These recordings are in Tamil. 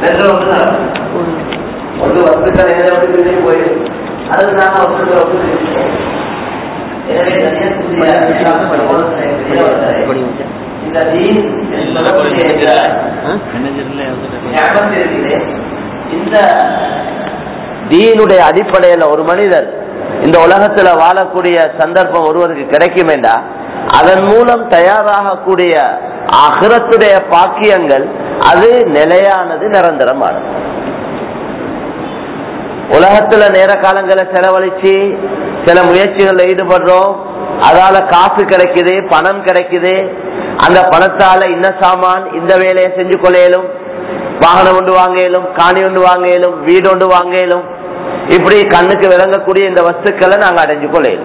ரெண்டு ஒன்று தான் ஒன்று வஸ்துக்கள் எதை விட்டு பிரிஞ்சு போயிடும் அதுதான் வஸ்துக்களை விட்டு பிரிஞ்சு எனவே கண்ணியத்துக்குரிய இஸ்லாம் சகோதரர்களே, பெரியவர்களே, இந்த தீன் என்று சொல்லக்கூடிய இந்த ஞாபகம் இருக்கிறே இந்த தீனுடைய அடிப்படையில ஒரு மனிதர் இந்த உலகத்துல வாழக்கூடிய சந்தர்ப்பம் ஒருவருக்கு கிடைக்கும் என்றா அதன் மூலம் தயாராகக்கூடிய அகிரத்துடைய பாக்கியங்கள் அது நிலையானது நிரந்தரமானது உலகத்துல நேர காலங்களை செலவழிச்சு சில முயற்சிகள்ல ஈடுபடுறோம் அதால காசு கிடைக்குது பணம் கிடைக்குது அந்த பணத்தால இந்த சாமான் இந்த வேலையை செஞ்சு கொள்ளையிலும் வாகனம் ஒன்று வாங்கலும் காணி ஒன்று வாங்கலும் வீடு ஒன்று வாங்கலும் இப்படி கண்ணுக்கு விளங்கக்கூடிய இந்த வஸ்துக்களை நாங்க அடைஞ்சு கொள்ளையிலும்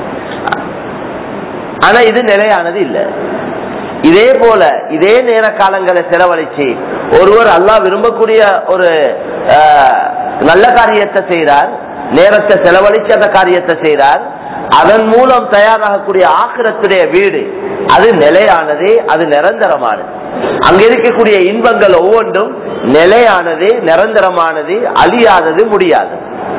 ஆனா இது நிலையானது இல்லை இதே போல இதே நேர காலங்களை செலவழிச்சு ஒருவர் அல்லாஹ் விரும்பக்கூடிய ஒரு ஆஹ், நல்ல காரியத்தை செய்கிறார் நேரத்தை செலவழிச்சு அந்த காரியத்தை செய்கிறார் அதன் மூலம் தயாராகக்கூடிய ஆக்கிரத்துடைய வீடு அது நிலையானது அது நிரந்தரமானது அங்க இருக்கக்கூடிய இன்பங்கள் ஒவ்வொன்றும் நிலையானது நிரந்தரமானது அழியாதது முடியாதது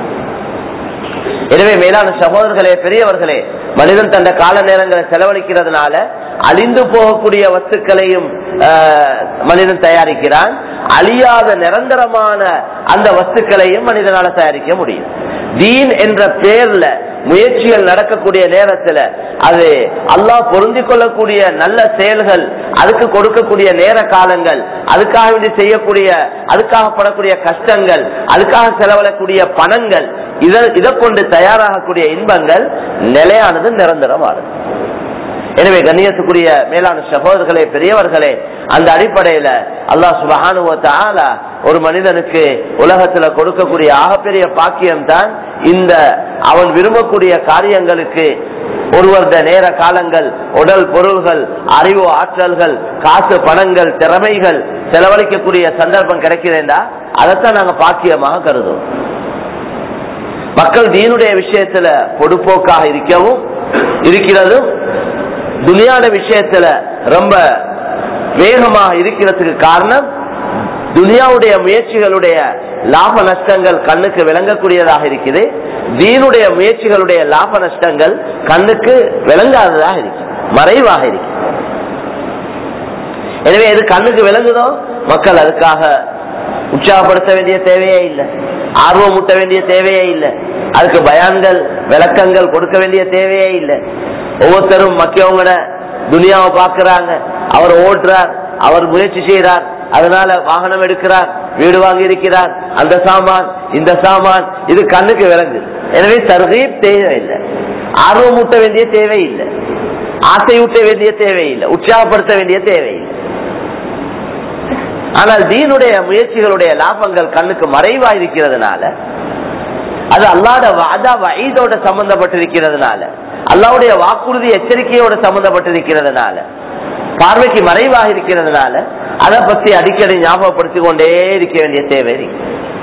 எனவே மேலான சகோதரர்களே பெரியவர்களே மனிதன் தந்த கால நேரங்களை செலவழிக்கிறதுனால அழிந்து போகக்கூடிய வஸ்துக்களையும் ஆஹ், மனிதன் தயாரிக்கிறான் அழியாத நிரந்தரமான அந்த வஸ்துக்களையும் மனிதனால தயாரிக்க முடியும் தீன் என்ற பேர்ல முயற்சிகள் நடக்கக்கூடிய நேரத்துல அது அல்லாஹ் பொருந்திக் கொள்ளக்கூடிய நல்ல செயல்கள் அதுக்கு கொடுக்கக்கூடிய நேர காலங்கள் அதுக்காக வேண்டி செய்யக்கூடிய அதுக்காக படக்கூடிய கஷ்டங்கள் அதுக்காக செலவிடக்கூடிய பணங்கள் இதை இதை கொண்டு தயாராகக்கூடிய இன்பங்கள் நிலையானது நிரந்தரமானது எனவே கண்ணியத்துக்குரிய மேலான சகோதரர்களே பெரியவர்களே அந்த அடிப்படையில அல்லாஹ் சுபஹானுவத்தால ஒரு மனிதனுக்கு உலகத்துல கொடுக்கக்கூடிய ஆகப்பெரிய பாக்கியம் தான் இந்த அவன் விரும்பக்கூடிய காரியங்களுக்கு ஒருவருட நேர காலங்கள் உடல் பொருள்கள் அறிவு ஆற்றல்கள் காசு பணங்கள் திறமைகள் செலவழிக்கக்கூடிய சந்தர்ப்பம் கிடைக்கிறேன்டா அதைத்தான் நாங்க பாக்கியமாக கருதுவோம் மக்கள் தீனுடைய விஷயத்துல பொடுப்போக்காக இருக்கவும் இருக்கிறதும் துனியாட விஷயத்துல ரொம்ப வேகமாக இருக்கிறதுக்கு காரணம் துனியாவுடைய முயற்சிகளுடைய லாப நஷ்டங்கள் கண்ணுக்கு விளங்கக்கூடியதாக இருக்குது தீனுடைய முயற்சிகளுடைய லாப நஷ்டங்கள் கண்ணுக்கு விளங்காததாக இருக்கு மறைவாக இருக்கு எனவே எது கண்ணுக்கு விளங்குதோ மக்கள் அதுக்காக உற்சாகப்படுத்த வேண்டிய தேவையே இல்லை ஆர்வம் ஊட்ட வேண்டிய தேவையே இல்லை அதுக்கு பயான்கள் விளக்கங்கள் கொடுக்க வேண்டிய தேவையே இல்லை ஒவ்வொருத்தரும் மக்கியவங்கள துனியாவை பார்க்கிறாங்க அவர் ஓட்டுறார் அவர் முயற்சி செய்கிறார் அதனால வாகனம் எடுக்கிறார் வீடு வாங்கி இருக்கிறார் அந்த சாமான் இந்த சாமான் இது கண்ணுக்கு விளங்கு எனவே தர்கீப் தேவையில்லை ஆர்வம் ஊட்ட வேண்டிய தேவையில்லை ஆசை ஊட்ட வேண்டிய தேவையில்லை உற்சாகப்படுத்த வேண்டிய தேவையில்லை ஆனால் தீனுடைய முயற்சிகளுடைய லாபங்கள் கண்ணுக்கு மறைவா இருக்கிறதுனால அது அல்லாட வாதா வயதோட சம்பந்தப்பட்டிருக்கிறதுனால அல்லாவுடைய வாக்குறுதி எச்சரிக்கையோட சம்பந்தப்பட்டிருக்கிறதுனால பார்வைக்கு மறைவாக இருக்கிறதுனால அதை பத்தி அடிக்கடி ஞாபகப்படுத்திக் கொண்டே இருக்க வேண்டிய தேவை இருக்கு.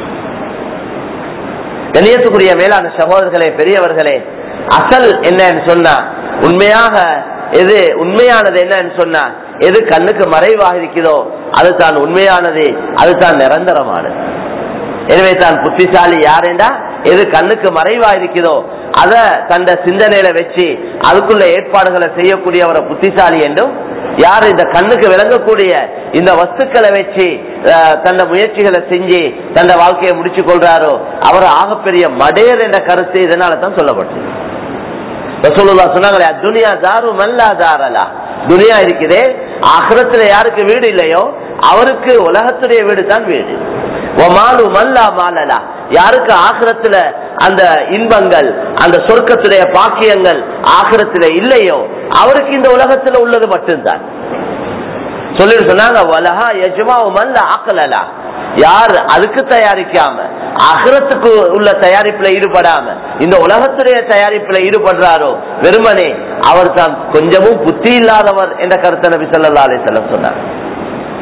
கண்ணியத்துக்குரிய மேலான சகோதரர்களே பெரியவர்களே அசல் என்னன்னு சொன்னா உண்மையாக எது உண்மையானது என்னன்னு சொன்னா எது கண்ணுக்கு மறைவாக இருக்கிறதோ அது தான் உண்மையானது அது தான் நிரந்தரமானது எனவே தான் புத்திசாலி யாருண்டா எது கண்ணுக்கு மறைவா இருக்கிறதோ அத தந்த சிந்தனையில வச்சு அதுக்குள்ள ஏற்பாடுகளை செய்யக்கூடியவரை புத்திசாலி என்றும் யார் இந்த கண்ணுக்கு விளங்கக்கூடிய இந்த வஸ்துக்களை வச்சு அஹ், தன்னை முயற்சிகளை செஞ்சு தன்னை வாழ்க்கையை முடிச்சு கொள்றாரோ அவர் ஆகப்பெரிய மடையர் என்ற கருத்து இதனால தான் சொல்லப்பட்டது ரசூலுல்லா சொன்னாங்களே துனியா தாரு மல்லா தாரலா துனியா இருக்குதே ஆகிரத்துல யாருக்கு வீடு இல்லையோ அவருக்கு உலகத்துடைய வீடு தான் வீடு ஒமாலு மல்லா மாலலா யாருக்கு ஆகிரத்துல அந்த இன்பங்கள் அந்த சொர்க்கத்துடைய பாக்கியங்கள் ஆகிரத்துல இல்லையோ அவருக்கு இந்த உலகத்துல உள்ளது மட்டும்தான் சொல்லிட்டு சொன்னாங்க வலஹா எஜமா மல்ல ஆக்கலலா யார் அதுக்கு தயாரிக்காம அகரத்துக்கு உள்ள தயாரிப்புல ஈடுபடாம இந்த உலகத்துடைய தயாரிப்புல ஈடுபடுறாரோ வெறுமனே அவர் தான் கொஞ்சமும் புத்தி இல்லாதவர் என்ற கருத்தை நபி ஸல்லல்லாஹு அலைஹி வஸல்லம் சொன்னார்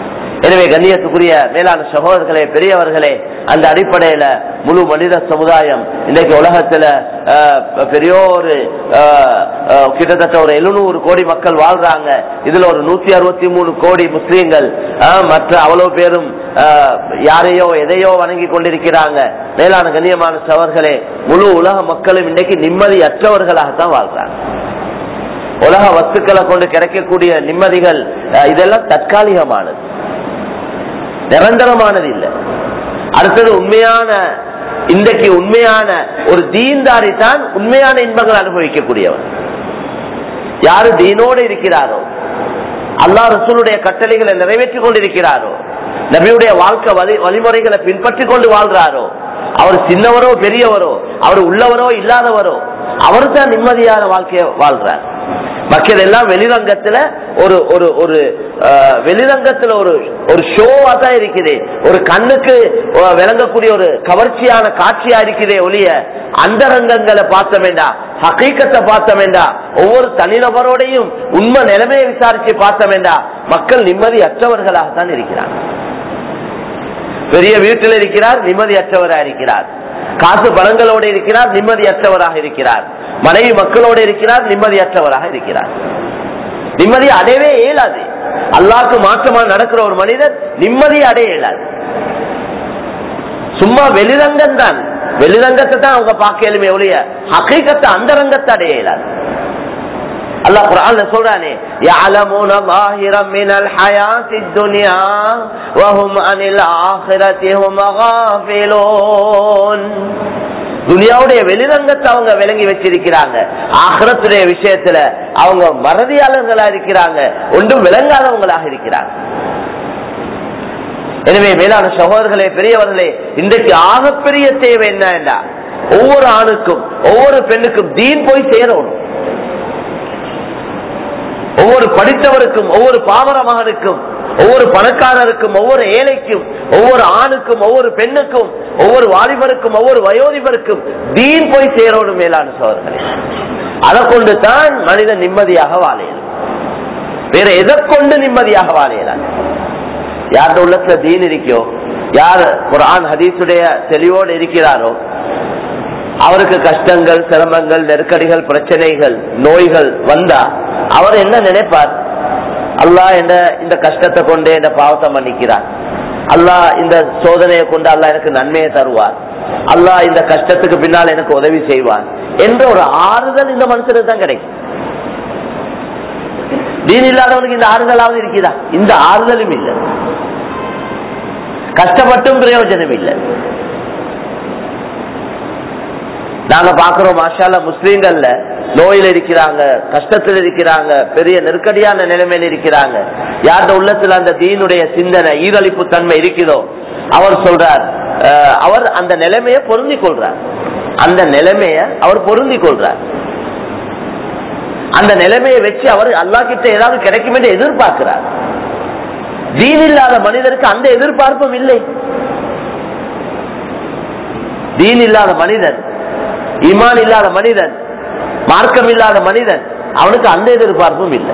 எனவே கண்ணியத்துக்குரிய மேலான சகோதரர்களே பெரியவர்களே அந்த அடிப்படையில முழு மனித சமுதாயம் இன்றைக்கு உலகத்துல அஹ், பெரிய ஒரு அஹ், அஹ், கிட்டத்தட்ட ஒரு எழுநூறு கோடி மக்கள் வாழ்றாங்க இதுல ஒரு நூத்தி அறுபத்தி மூணு கோடி முஸ்லீம்கள் அஹ், மற்ற அவ்வளவு பேரும் அஹ், யாரையோ எதையோ வணங்கி கொண்டிருக்கிறாங்க மேலான கண்ணியமான சவர்களே முழு உலக மக்களும் இன்னைக்கு நிம்மதியற்றவர்களாகத்தான் வாழ்றாங்க உலக வஸ்துக்களை கொண்டு கிடைக்கக்கூடிய நிம்மதிகள் அஹ், இதெல்லாம் தற்காலிகமானது நிரந்தரமானது இல்லை அடுத்தது உண்மையான இன்றைக்கு உண்மையான ஒரு தீன்தாரி தான் உண்மையான இன்பங்கள் அனுபவிக்கக்கூடியவர் யாரு தீனோடு இருக்கிறாரோ அல்லாஹ் ரசூலுடைய கட்டளைகளை நிறைவேற்றிக் கொண்டிருக்கிறாரோ நபியுடைய வாழ்க்கை வழி வழிமுறைகளை பின்பற்றி கொண்டு வாழ்றாரோ அவர் சின்னவரோ பெரியவரோ அவர் உள்ளவரோ இல்லாதவரோ அவர் தான் நிம்மதியான வாழ்க்கையை வாழ்றார் மக்கள் எல்லாம் வெளிரங்கத்துல ஒரு ஒரு ஒரு அஹ், வெளிரங்கத்துல ஒரு ஒரு ஷோவா தான் இருக்குது ஒரு கண்ணுக்கு அஹ், விளங்கக்கூடிய ஒரு கவர்ச்சியான காட்சியா இருக்குதே ஒழிய அந்த ரங்கங்களை பார்த்த வேண்டாம் ஹக்கீக்கத்தை பார்த்த வேண்டாம் ஒவ்வொரு தனிநபரோடையும் உண்மை நிலைமையை விசாரிச்சு பார்த்த வேண்டாம் மக்கள் நிம்மதி அற்றவர்களாக தான் இருக்கிறாங்க பெரிய வீட்டில் இருக்கிறார் நிம்மதியற்றவராக இருக்கிறார் காசு பணங்களோடு இருக்கிறார் நிம்மதியற்றவராக இருக்கிறார் மனைவி மக்களோடு இருக்கிறார் நிம்மதியற்றவராக இருக்கிறார் நிம்மதி அடையவே இயலாது அல்லாஹ்க்கு மாற்றமா நடக்கிற ஒரு மனிதர் நிம்மதியை அடைய இயலாது சும்மா வெளிரங்கம் தான் வெளிரங்கத்தை தான் அவங்க பார்க்கலுமே ஒழிய ஹக்கீக்கத்தை அந்த ரங்கத்தை அடைய இயலாது அல்லாஹ் குர்ஆன்ல சொல்றானே يعلمون ظاهرا من الحياة الدنيا وهم عن الآخرة هم غافلون துனியாவுடைய வெளிரங்கத்தை அவங்க விளங்கி வச்சிருக்கிறாங்க ஆகிரத்துடைய விஷயத்துல அவங்க மறதியாளர்களா இருக்கிறாங்க ஒன்றும் விளங்காதவங்களாக இருக்கிறாங்க எனவே மேலான சகோதரர்களே பெரியவர்களே இன்றைக்கு ஆகப்பெரிய தேவை என்ன என்றா ஒவ்வொரு ஆணுக்கும் ஒவ்வொரு பெண்ணுக்கும் தீன் போய் சேரணும் ஒவ்வொரு படித்தவருக்கும் ஒவ்வொரு பாமர மகனுக்கும் ஒவ்வொரு பணக்காரருக்கும் ஒவ்வொரு ஏழைக்கும் ஒவ்வொரு ஆணுக்கும் ஒவ்வொரு பெண்ணுக்கும் ஒவ்வொரு வாலிபருக்கும் ஒவ்வொரு வயோதிபருக்கும் தீன் போய் சேரணும் மேலான சோதர்களே அதை கொண்டு தான் மனிதன் நிம்மதியாக வாழையலாம் வேற எதை கொண்டு நிம்மதியாக வாழையலாம் யார் உள்ளத்துல தீன் இருக்கோ யார் குரான் ஹதீஸுடைய தெளிவோடு இருக்கிறாரோ அவருக்கு கஷ்டங்கள் சிரமங்கள் நெருக்கடிகள் பிரச்சனைகள் நோய்கள் வந்தா அவர் என்ன நினைப்பார் அல்லாஹ் என்ன இந்த கஷ்டத்தை கொண்டு இந்த பாவத்தை மன்னிக்கிறார் அல்லாஹ் இந்த சோதனையை கொண்டு அல்லாஹ் எனக்கு நன்மையை தருவார் அல்லாஹ் இந்த கஷ்டத்துக்கு பின்னால் எனக்கு உதவி செய்வார் என்ற ஒரு ஆறுதல் இந்த மனுஷனுக்கு தான் கிடைக்கும் தீன் இல்லாதவனுக்கு இந்த ஆறுதலாவது இருக்குதா இந்த ஆறுதலும் இல்லை கஷ்டப்பட்டும் பிரயோஜனம் இல்லை நாங்க பாக்குறோம் மாஷால முஸ்லீம்கள்ல நோயில இருக்கிறாங்க கஷ்டத்தில் இருக்கிறாங்க பெரிய நெருக்கடியான நிலைமையில இருக்கிறாங்க யார்ட உள்ளத்துல அந்த தீனுடைய சிந்தனை ஈரழிப்பு தன்மை இருக்குதோ அவர் சொல்றார் அஹ், அவர் அந்த நிலைமையை பொருந்திக் கொள்றார் அந்த நிலைமைய அவர் பொருந்திக் கொள்றார் அந்த நிலைமையை வச்சு அவர் அல்லா கிட்ட ஏதாவது கிடைக்கும் என்று எதிர்பார்க்கிறார் தீன் இல்லாத மனிதருக்கு அந்த எதிர்பார்ப்பும் இல்லை தீன் இல்லாத மனிதன் ஈமான் இல்லாத மனிதன் மார்க்கம் இல்லாத மனிதன் அவனுக்கு அந்த எதிர்பார்ப்பும் இல்லை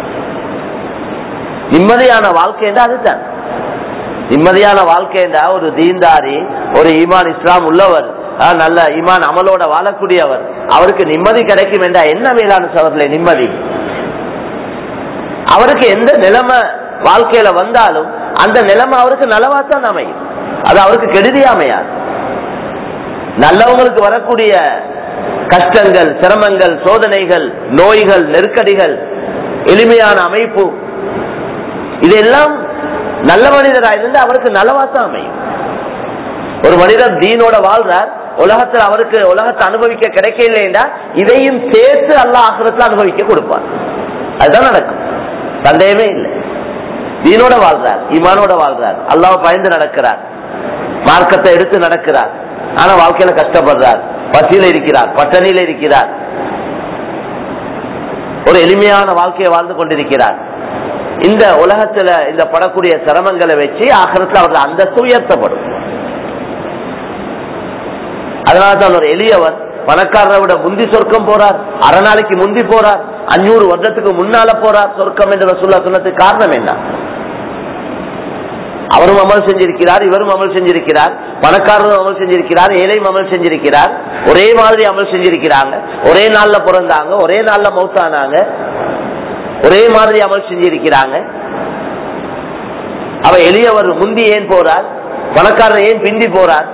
நிம்மதியான வாழ்க்கை என்றா அதுதான் நிம்மதியான வாழ்க்கை என்றா ஒரு தீன்தாரி ஒரு ஈமான் இஸ்லாம் உள்ளவர் ஆஹ், நல்ல ஈமான் அமலோட வாழக்கூடியவர் அவருக்கு நிம்மதி கிடைக்கும் என்றா என்ன மேலான சவர்களே நிம்மதி அவருக்கு எந்த நிலைமை வாழ்க்கையில வந்தாலும் அந்த நிலைமை அவருக்கு நலவாத்தான் அமையும் அது அவருக்கு கெடுதி அமையாது நல்லவங்களுக்கு வரக்கூடிய கஷ்டங்கள் சிரமங்கள் சோதனைகள் நோய்கள் நெருக்கடிகள் எளிமையான அமைப்பு இதெல்லாம் நல்ல மனிதராக இருந்து அவருக்கு நலவாத்தான் அமையும் ஒரு மனிதர் தீனோட வாழ்றார் உலகத்தில் அவருக்கு உலகத்தை அனுபவிக்க கிடைக்கலைன்னா இதையும் சேர்த்து அல்லாஹ் ஆகிரத்தில் அனுபவிக்க கொடுப்பார் அதுதான் நடக்கும் சந்தேகமே இல்லை தீனோட வாழ்றார் ஈமானோட வாழ்றார் அல்லாஹ் பயந்து நடக்கிறார் மார்க்கத்தை எடுத்து நடக்கிறார் ஆனா வாழ்க்கையில கஷ்டப்படுறார் பசியில இருக்கிறார் பட்டணியில இருக்கிறார் ஒரு எளிமையான வாழ்க்கையை வாழ்ந்து கொண்டிருக்கிறார் இந்த உலகத்துல இந்த படக்கூடிய சிரமங்களை வச்சு ஆகிரத்தில் அவர்கள் அந்தஸ்து உயர்த்தப்படும் அதனால்தான் ஒரு எளியவர் பணக்காரரை விட முந்தி சொர்க்கம் போறார் அரை நாளைக்கு முந்தி போறார் அஞ்சூறு வருடத்துக்கு முன்னால போறார் சொர்க்கம் என்று சொல்ல சொன்னதுக்கு காரணம் என்ன அவரும் அமல் செஞ்சிருக்கிறார் இவரும் அமல் செஞ்சிருக்கிறார் பணக்காரரும் அமல் செஞ்சிருக்கிறார் ஏழையும் அமல் செஞ்சிருக்கிறார் ஒரே மாதிரி அமல் செஞ்சிருக்கிறாங்க ஒரே நாள்ல பிறந்தாங்க ஒரே நாள்ல மௌத்தானாங்க ஒரே மாதிரி அமல் செஞ்சிருக்கிறாங்க அவ எளியவர் முந்தி ஏன் போறார் பணக்காரர் ஏன் பிந்தி போறார்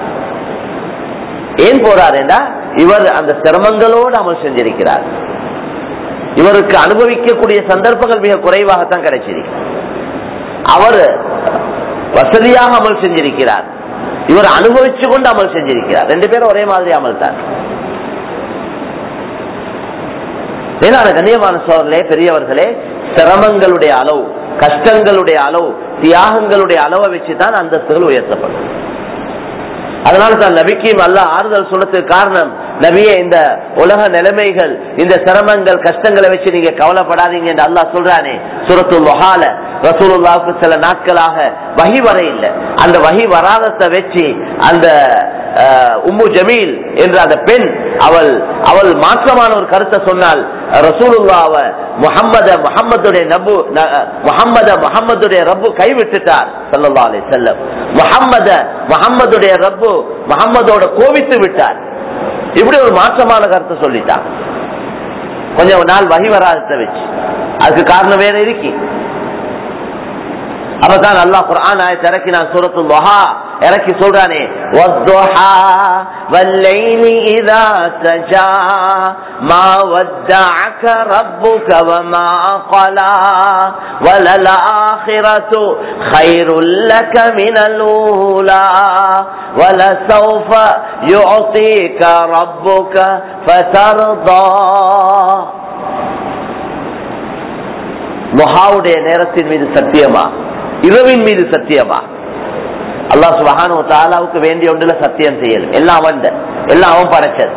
ஏன் போறார் என்றா இவர் அந்த சிரமங்களோடு அமல் செஞ்சிருக்கிறார் இவருக்கு அனுபவிக்கக்கூடிய சந்தர்ப்பங்கள் மிக குறைவாகத்தான் கிடைச்சிருக்கு அவர் வசதியாக அமல் செஞ்சிருக்கிறார் இவர் அனுபவிச்சு கொண்டு அமல் செஞ்சிருக்கிறார் ரெண்டு பேரும் ஒரே மாதிரி அமல் தான் மேலான கண்ணியமான சோழர்களே பெரியவர்களே சிரமங்களுடைய அளவு கஷ்டங்களுடைய அளவு தியாகங்களுடைய அளவை வச்சுதான் அந்தஸ்துகள் உயர்த்தப்படும் அதனால தான் நபிக்கும் அல்ல ஆறுதல் சொன்னதுக்கு காரணம் நபியே இந்த உலக நிலைமைகள் இந்த சிரமங்கள் கஷ்டங்களை வச்சு நீங்க கவலைப்படாதீங்க என்று அல்லாஹ் சொல்றானே சுரத்துல் வஹால ரசூலுல்லாவுக்கு சில நாட்களாக வகி வர இல்லை அந்த வகி வராதத்தை வச்சு அந்த உம்மு ஜமீல் என்ற அந்த பெண் அவள் அவள் மாற்றமான ஒரு கருத்தை சொன்னால் ரசூலுல்லாவ முகம்மத முகம்மதுடைய நபு முகம்மத முகம்மதுடைய ரப்பு கைவிட்டுட்டார் சல்லா அலி செல்லம் முகம்மத முகம்மதுடைய ரப்பு முகம்மதோட கோவித்து விட்டார் இப்படி ஒரு மாற்றமான கருத்தை சொல்லிட்டான் கொஞ்சம் நாள் வகி வராதத்தை வச்சு அதுக்கு காரணம் வேற இருக்கு அப்பதான் அல்லா குரான் ஆயத்தை இறக்கி நான் சூரத்துல் வஹா இறக்கி சொல்றானே والضحى والليل إذا سجى ما ودعك ربك وما قلى وللآخرة خير لك من الأولى ولسوف يعطيك ربك فترضى முஹாவுடைய நேரத்தின் மீது சத்தியமா இரவின் மீது சத்தியமா அல்லா சுபஹானு தாலாவுக்கு வேண்டிய ஒன்றுல சத்தியம் செய்யலும் எல்லாம் அவன் எல்லாம் அவன் படைச்சது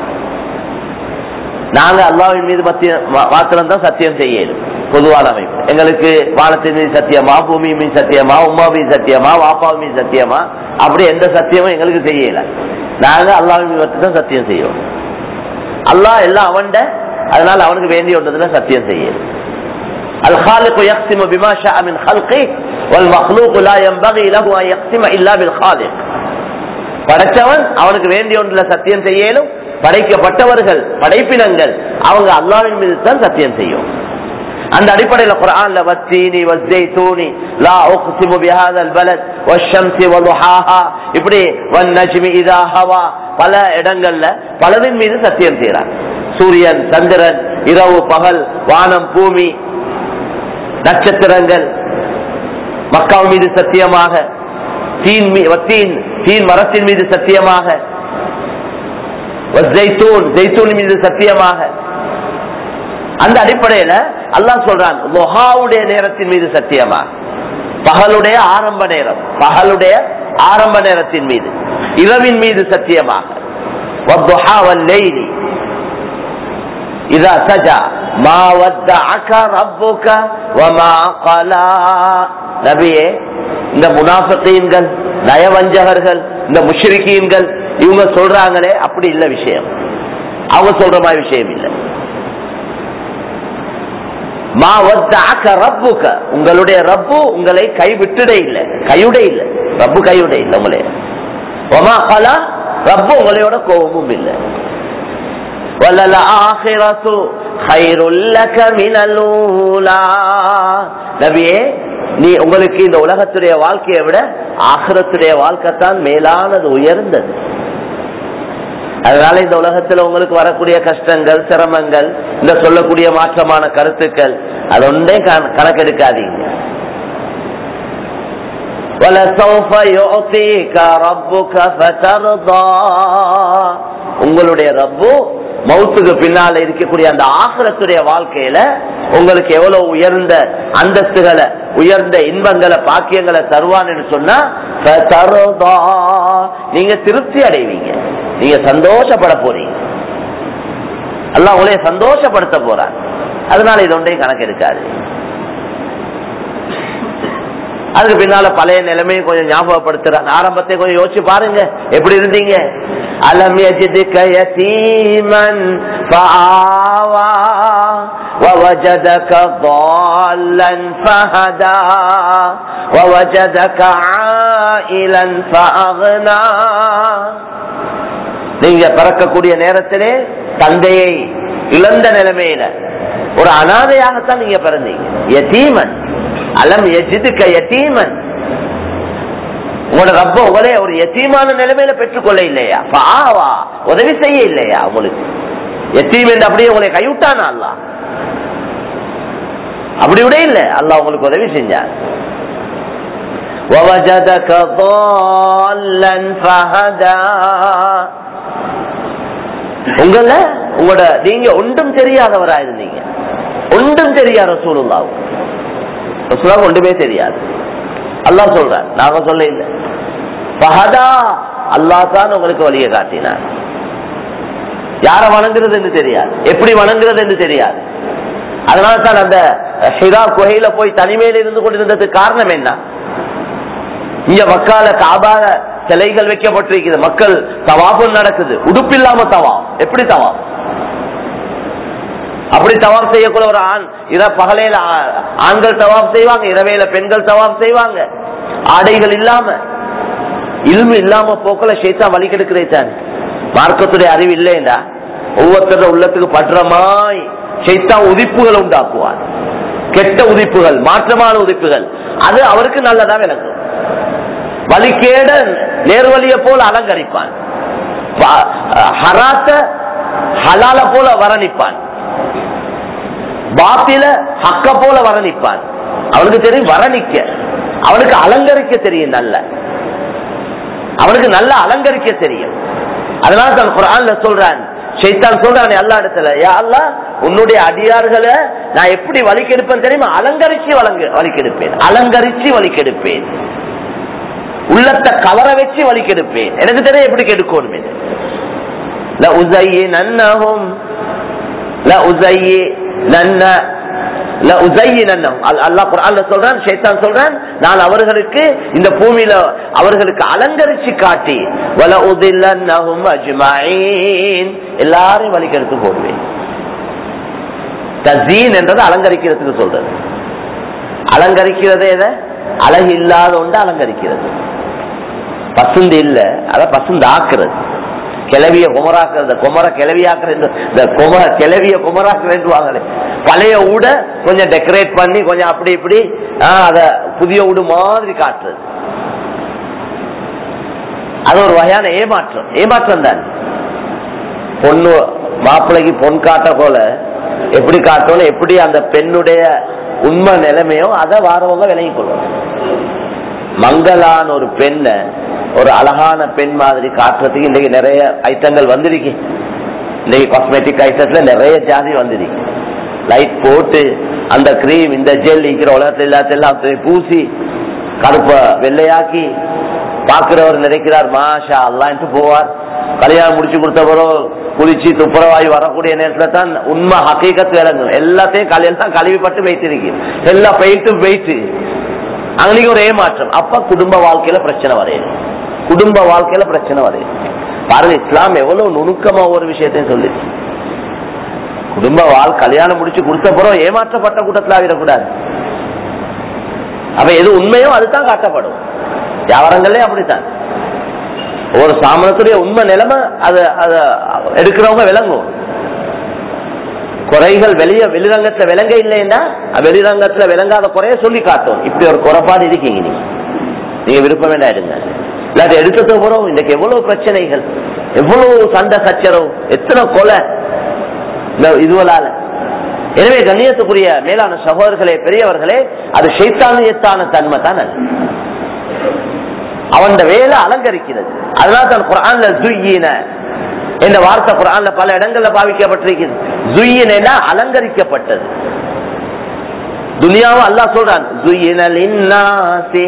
நாங்க அல்லாவின் மீது மாத்திரம் தான் சத்தியம் செய்யலும் பொதுவான அமைப்பு எங்களுக்கு வானத்தின் மீது சத்தியமா பூமி மீது சத்தியமா உமா மீது சத்தியமா வாப்பா மீது சத்தியமா அப்படி எந்த சத்தியமும் எங்களுக்கு செய்யல நாங்க அல்லாவின் மீது மட்டும் தான் சத்தியம் செய்வோம் அல்லாஹ் எல்லாம் அவன்ட அதனால அவனுக்கு வேண்டிய ஒன்றதுல சத்தியம் செய்யலும் الخالق يقسم بما شاء من خلقه والمخلوق لا ينبغي له ان يقسم الا بالخالق படைச்சவன் அவனுக்கு வேண்டிய ஒன்றுல சத்தியம் செய்யலும் படைக்கப்பட்டவர்கள் படைப்பினங்கள் அவங்க அல்லாவின் மீது தான் சத்தியம் செய்யும் அந்த அடிப்படையில குரான்ல வத்தீனி வஸ்ஸைத்தூனி லா உக்ஸிமு பிஹாதல் பலத் வஷ்ஷம்ஸி வதுஹாஹா இப்படி வன்னஜ்மி இதா ஹவா பல இடங்கள்ல பலரின் மீது சத்தியம் செய்யறாங்க சூரியன் சந்திரன் இரவு பகல் வானம் பூமி நட்சத்திரங்கள் மக்காவு மீது சத்தியமாக தீன் தீன் தீன் மரத்தின் மீது சத்தியமாக ஜெய்தூன் மீது சத்தியமாக அந்த அடிப்படையில அல்லாஹ் சொல்றான் லொஹாவுடைய நேரத்தின் மீது சத்தியமா பகலுடைய ஆரம்ப நேரம் பகலுடைய ஆரம்ப நேரத்தின் மீது இரவின் மீது சத்தியமாக இதா சஜா மா வத்தஅக ரப்புக வமா கலா நபியே இந்த முனாஃபிகீன்கள் நயவஞ்சகர்கள் இந்த முஷ்ரிகீன்கள் இவங்க சொல்றாங்களே அப்படி இல்ல விஷயம் அவங்க சொல்ற மாதிரி விஷயம் இல்ல மா வத்தஅக ரப்புக உங்களுடைய ரப்பு உங்களை கைவிட்டுட இல்லை கையுட இல்லை ரப்பு கையுட இல்லை உங்களே வமா கலா ரப்பு உங்களையோட கோபமும் இல்லை வலலாஹிரத்து ஹைருல் லக மினல் ஊலா நபியே நீ உங்களுக்கு இந்த உலகத்துடைய வாழ்க்கையை விட ஆகிரத்துடைய வாழ்க்கை தான் மேலானது உயர்ந்தது அதனால இந்த உலகத்துல உங்களுக்கு வரக்கூடிய கஷ்டங்கள் சிரமங்கள் இந்த சொல்லக்கூடிய மாற்றமான கருத்துக்கள் அது ஒன்றே கணக்கெடுக்காதீங்க وَلَسَوْفَ يُعْطِيكَ رَبُّكَ فَتَرْضَى உங்களுடைய ரப்பு மௌத்துக்கு பின்னால இருக்கக்கூடிய அந்த ஆகிரத்துடைய வாழ்க்கையில உங்களுக்கு எவ்வளவு உயர்ந்த அந்தஸ்துகளை உயர்ந்த இன்பங்களை பாக்கியங்களை தருவான்னு சொன்னா ஃபதர்தா. நீங்க திருப்தி அடைவீங்க நீங்க சந்தோஷப்பட போறீங்க அல்லாஹ் உங்களைய சந்தோஷப்படுத்த போறார் அதனால இது ஒன்றையும் கணக்கு இருக்காது அதுக்கு பின்னால பழைய நிலைமையை கொஞ்சம் ஞாபகப்படுத்துறான் ஆரம்பத்தை கொஞ்சம் யோசிச்சு பாருங்க எப்படி இருந்தீங்க அலம் يجدك يتيما فآوى ووجدك ضالا فهدى ووجدك عائلا فأغنى நீங்க பிறக்கக்கூடிய நேரத்திலே தந்தையை இழந்த நிலைமையில ஒரு அனாதையாகத்தான் நீங்க பிறந்தீங்க யதீமன் அலம் எஜிதுக்க யதீமன் உங்களோட ரப்ப உங்களே ஒரு எத்தீமான நிலைமையில பெற்றுக்கொள்ள இல்லையா பாவா உதவி செய்ய இல்லையா உங்களுக்கு எத்தீம் என்று அப்படியே உங்களை கைவிட்டானா அல்லா அப்படி விட இல்ல அல்லாஹ் உங்களுக்கு உதவி செஞ்சார் ووجدك ضالا فهدى உங்கள உங்களோட நீங்க ஒன்றும் தெரியாதவரா இருந்தீங்க ஒன்றும் தெரியாத சூழ்நிலாவும் ரசூலுல்லாஹ் ஒன்றுமே தெரியாது அல்லாஹ் சொல்றார் நாங்க சொல்ல இல்லை பஹதா அல்லாஹ் தான் உங்களுக்கு வழியை காட்டினார் யார வணங்குறது என்று தெரியாது எப்படி வணங்குறது என்று தெரியாது அதனால தான் அந்த ஹிரா குகையில போய் தனிமையில் இருந்து கொண்டிருந்ததுக்கு காரணம் என்ன இங்க மக்கால காபால சிலைகள் வைக்கப்பட்டிருக்கிறது மக்கள் தவாபும் நடக்குது உடுப்பில்லாம தவாம் எப்படி தவாம் அப்படி தவாப் செய்யக்கூட ஒரு ஆண் இர பகலையில ஆ- ஆண்கள் தவாப் செய்வாங்க இரவையில பெண்கள் தவாப் செய்வாங்க ஆடைகள் இல்லாம இல்மு இல்லாம போக்கல ஷேத்தா வழி கெடுக்கிறே தான் மார்க்கத்துடைய அறிவு இல்லைண்டா ஒவ்வொருத்தர உள்ளத்துக்கு படுறமாய் ஷைத்தா உதிப்புகள் உண்டாக்குவார் கெட்ட உதிப்புகள் மாற்றமான உதிப்புகள் அது அவருக்கு நல்லதா விளங்கும் வழிகேட நேர்வழிய போல அலங்கரிப்பான் ப- ஹராத்த ஹலால போல வரணிப்பான் பாத்தில ஹக்க போல வரணிப்பான் அவனுக்கு தெரியும் வரணிக்க அவனுக்கு அலங்கரிக்க தெரியும் நல்ல அவனுக்கு நல்ல அலங்கரிக்க தெரியும் அதனால தான் குரான்ல சொல்றான் ஷைத்தான் சொல்றான் எல்லா இடத்துல யா அல்லாஹ் உன்னுடைய அடியார்களை நான் எப்படி வலிக்கெடுப்பேன் தெரியுமா அலங்கரிச்சு வழங்க வலிக்கெடுப்பேன் அலங்கரிச்சு வலிக்கெடுப்பேன் உள்ளத்தை கவர வச்சு வலிக்கெடுப்பேன் எனக்கு தெரியும் எப்படி கெடுக்கணும் இது لأزيننهم لأزينن لأزيننهم அல்- அல்லாஹ் குர்ஆன்ல சொல்றான் ஷைத்தான் சொல்றான் நான் அவர்களுக்கு இந்த பூமியில அவர்களுக்கு அலங்கரிச்சு காட்டி وَلَأُضِلَّنَّهُمْ أَجْمَعِينَ எல்லாரையும் வலிக்கெடுத்து போடுவேன் தசீன் என்றது அலங்கரிக்கிறதுக்கு சொல்றது அலங்கரிக்கிறது எதை அழகு இல்லாத ஒன்று அலங்கரிக்கிறது பசுந்து இல்ல அத பசுந்து ஆக்குறது கிளவிய குமராக்குறது குமர கிளவியாக்குறது இந்த குமர கிளவிய குமராக்குறேன்வாங்களே பழைய ஊட கொஞ்சம் டெக்கரேட் பண்ணி கொஞ்சம் அப்படி இப்படி ஆஹ், அத புதிய ஊடு மாதிரி காட்டுறது அது ஒரு வகையான ஏமாற்றம் ஏமாற்றம் தான் பொண்ணு மாப்பிள்ளைக்கு பொன் காட்ட போல எப்படி காட்டணும் எப்படி அந்த பெண்ணுடைய உண்மை நிலைமையோ அதை வாரவங்க விலகி கொள்ளணும் மங்களான ஒரு பெண்ணை ஒரு அழகான பெண் மாதிரி காட்டுறதுக்கு இன்னைக்கு நிறைய ஐட்டங்கள் வந்திருக்கு இன்னைக்கு காஸ்மெட்டிக் ஐட்டத்துல நிறைய ஜாதி வந்திருக்கு லைட் போட்டு அந்த கிரீம் இந்த ஜெல் இருக்கிற உலகத்துல எல்லாத்தையும் அத்தனை பூசி கருப்ப வெள்ளையாக்கி பாக்குறவர் நினைக்கிறார் மாஷா அல்லான்ட்டு போவார் கல்யாணம் முடிச்சு கொடுத்த பிறகு குளிச்சு துப்புரவாயி வரக்கூடிய நேரத்துல தான் உண்மை ஹக்கீகத் விளங்கும் எல்லாத்தையும் கல்யாணம் கழுவிப்பட்டு வைத்திருக்கு எல்லா பெயிட்டும் வெயிட்டு அன்னைக்கு ஒரு ஏமாற்றம் அப்ப குடும்ப வாழ்க்கையில பிரச்சனை வரையும் குடும்ப வாழ்க்கையில பிரச்சனை வரையும் பாருங்க இஸ்லாம் எவ்வளவு நுணுக்கமா ஒரு விஷயத்தையும் சொல்லி குடும்ப வாழ் கல்யாணம் முடிச்சு கொடுத்த பிறகு ஏமாற்றப்பட்ட கூட்டத்தில் ஆகிடக்கூடாது அப்ப எது உண்மையோ அதுதான் காட்டப்படும் வியாபாரங்களே அப்படித்தான் ஒரு சாமனத்துடைய உண்மை நிலைமை அது அத எடுக்கிறவங்க விளங்கும் குறைகள் வெளிய வெளிரங்கத்துல விளங்க இல்லைன்னா வெளிரங்கத்துல விளங்காத குறைய சொல்லி காட்டும் இப்படி ஒரு குறைபாடு இருக்கீங்க நீங்க நீங்க விருப்பம் வேண்டாம் எடுங்க இல்லாட்டி எடுத்தது போறோம் இன்னைக்கு எவ்வளவு பிரச்சனைகள் எவ்வளவு சண்டை சச்சரவு எத்தனை கொலை இந்த இதுவலால எனவே கண்ணியத்துக்குரிய மேலான சகோதரர்களே பெரியவர்களே அது சைத்தானியத்தான தன்மை தான் அது அவன் வேலை அலங்கரிக்கிறது அதனால தான் குரான்ல ஜுய்யின என்ற வார்த்தை குரான்ல பல இடங்கள்ல பாவிக்கப்பட்டிருக்கிறது ஜுய்யினா அலங்கரிக்கப்பட்டது துனியாவும் அல்லாஹ் சொல்றான் ஜுய்யின லின்னாசி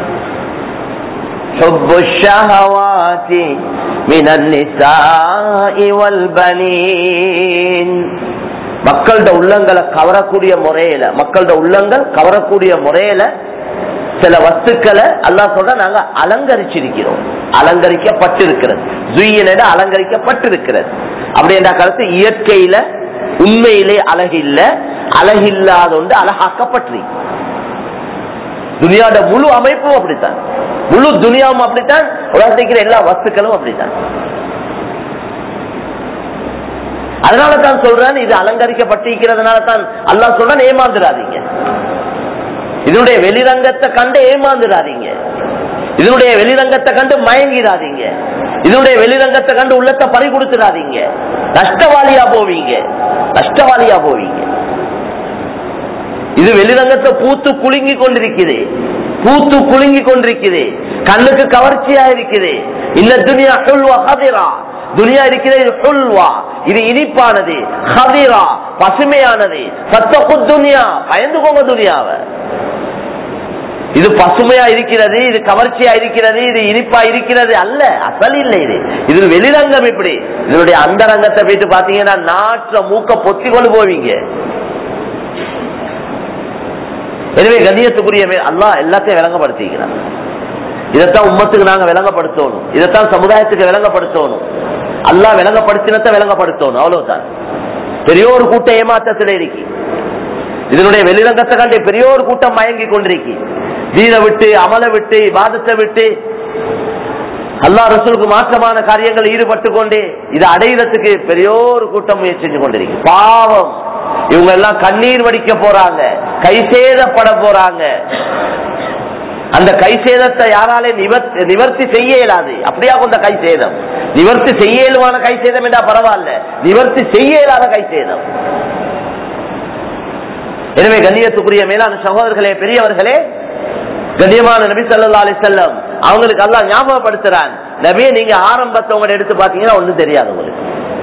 حب الشهوات من النساء والبنين மக்களோட உள்ளங்களை கவரக்கூடிய முறையில மக்களோட உள்ளங்கள் கவரக்கூடிய முறையில சில வஸ்துக்களை அல்லாஹ் சொல்ற நாங்க அலங்கரிச்சிருக்கிறோம் அலங்கரிக்கப்பட்டிருக்கிறது ஜுயினிட அலங்கரிக்கப்பட்டிருக்கிறது அப்படி என்ற கருத்து இயற்கையில உண்மையிலே அழகு இல்ல அழகில்லாத ஒன்று அழகாக்கப்பட்டு துனியாவோட முழு அமைப்பும் அப்படித்தான் முழு துனியாவும் அப்படித்தான் உலகத்தில் இருக்கிற எல்லா வஸ்துக்களும் அப்படித்தான் அதனால தான் சொல்றேன் இது அலங்கரிக்கப்பட்டிருக்கிறதுனால தான் அல்லாஹ் சொல்றான் ஏமாந்துடாதீங்க இதனுடைய வெளிரங்கத்தை கண்டு ஏமாந்துடாதீங்க இதனுடைய வெளிரங்கத்தை கண்டு மயங்கிடாதீங்க இதனுடைய வெளிரங்கத்தை கண்டு உள்ளத்தை பறி கொடுத்துடாதீங்க நஷ்டவாளியா போவீங்க நஷ்டவாளியா போவீங்க இது வெளிரங்கத்தை பூத்து குலுங்கி கொண்டிருக்குது பூத்து குலுங்கி கொண்டிருக்குது கண்ணுக்கு கவர்ச்சியா இருக்குது இந்த துனியா ஹுல்வா ஹதிரா துனியா இருக்கிறது இது ஹுல்வா இது இனிப்பானது ஹதிரா பசுமையானது சத்தகு துனியா பயந்துக்கோங்க துனியாவை இது பசுமையா இருக்கிறது இது கவர்ச்சியா இருக்கிறது இது இனிப்பா இருக்கிறது அல்ல அசல் இல்லை இது இது வெளிரங்கம் இப்படி இதனுடைய அந்தரங்கத்தை போயிட்டு பாத்தீங்கன்னா நாற்ற மூக்க பொத்தி கொண்டு போவீங்க எனவே கண்ணியத்துக்குரிய மே- அல்லாஹ் எல்லாத்தையும் விளங்கப்படுத்திக்கிறான் இதைத்தான் உம்மத்துக்கு நாங்க விளங்கப்படுத்தணும் இதைத்தான் சமுதாயத்துக்கு விளங்கப்படுத்தணும் அல்லாஹ் விளங்கப்படுத்தினத்தை விளங்கப்படுத்தணும் அவ்வளவுதான் பெரிய ஒரு கூட்ட ஏமாற்றத்தில் இருக்கு இதனுடைய வெளிரங்கத்தை கண்டு பெரிய ஒரு கூட்டம் மயங்கி கொண்டிருக்கு வீர விட்டு அமல விட்டு வாதத்தை விட்டு அல்லாஹ் ரசூலுக்கு மாற்றமான காரியங்கள் ஈடுபட்டு கொண்டு இதை அடையிறதுக்கு பெரிய ஒரு கூட்டம் முயற்சி செஞ்சு கொண்டிருக்கு பாவம் இவங்க எல்லாம் கண்ணீர் வடிக்க போறாங்க கை சேதப்பட போறாங்க அந்த கை சேதத்தை யாராலே நிவர்த்தி நிவர்த்தி செய்ய இயலாது அப்படியா கொண்ட கை சேதம் நிவர்த்தி செய்ய இயலுமான கை சேதம் என்றா பரவாயில்ல நிவர்த்தி செய்ய இயலாத கை சேதம் எனவே கண்ணியத்துக்குரிய மேலான சகோதரர்களே பெரியவர்களே கண்ணியமான நபி ஸல்லல்லாஹு அலைஹி வஸல்லம் அவங்களுக்கு அல்லாஹ் ஞாபகப்படுத்துறான் நபியே நீங்க ஆரம்பத்தை உங்களை எடுத்து பாத்தீங்கன்னா ஒண்ணும் தெரியாது உங்களுக்கு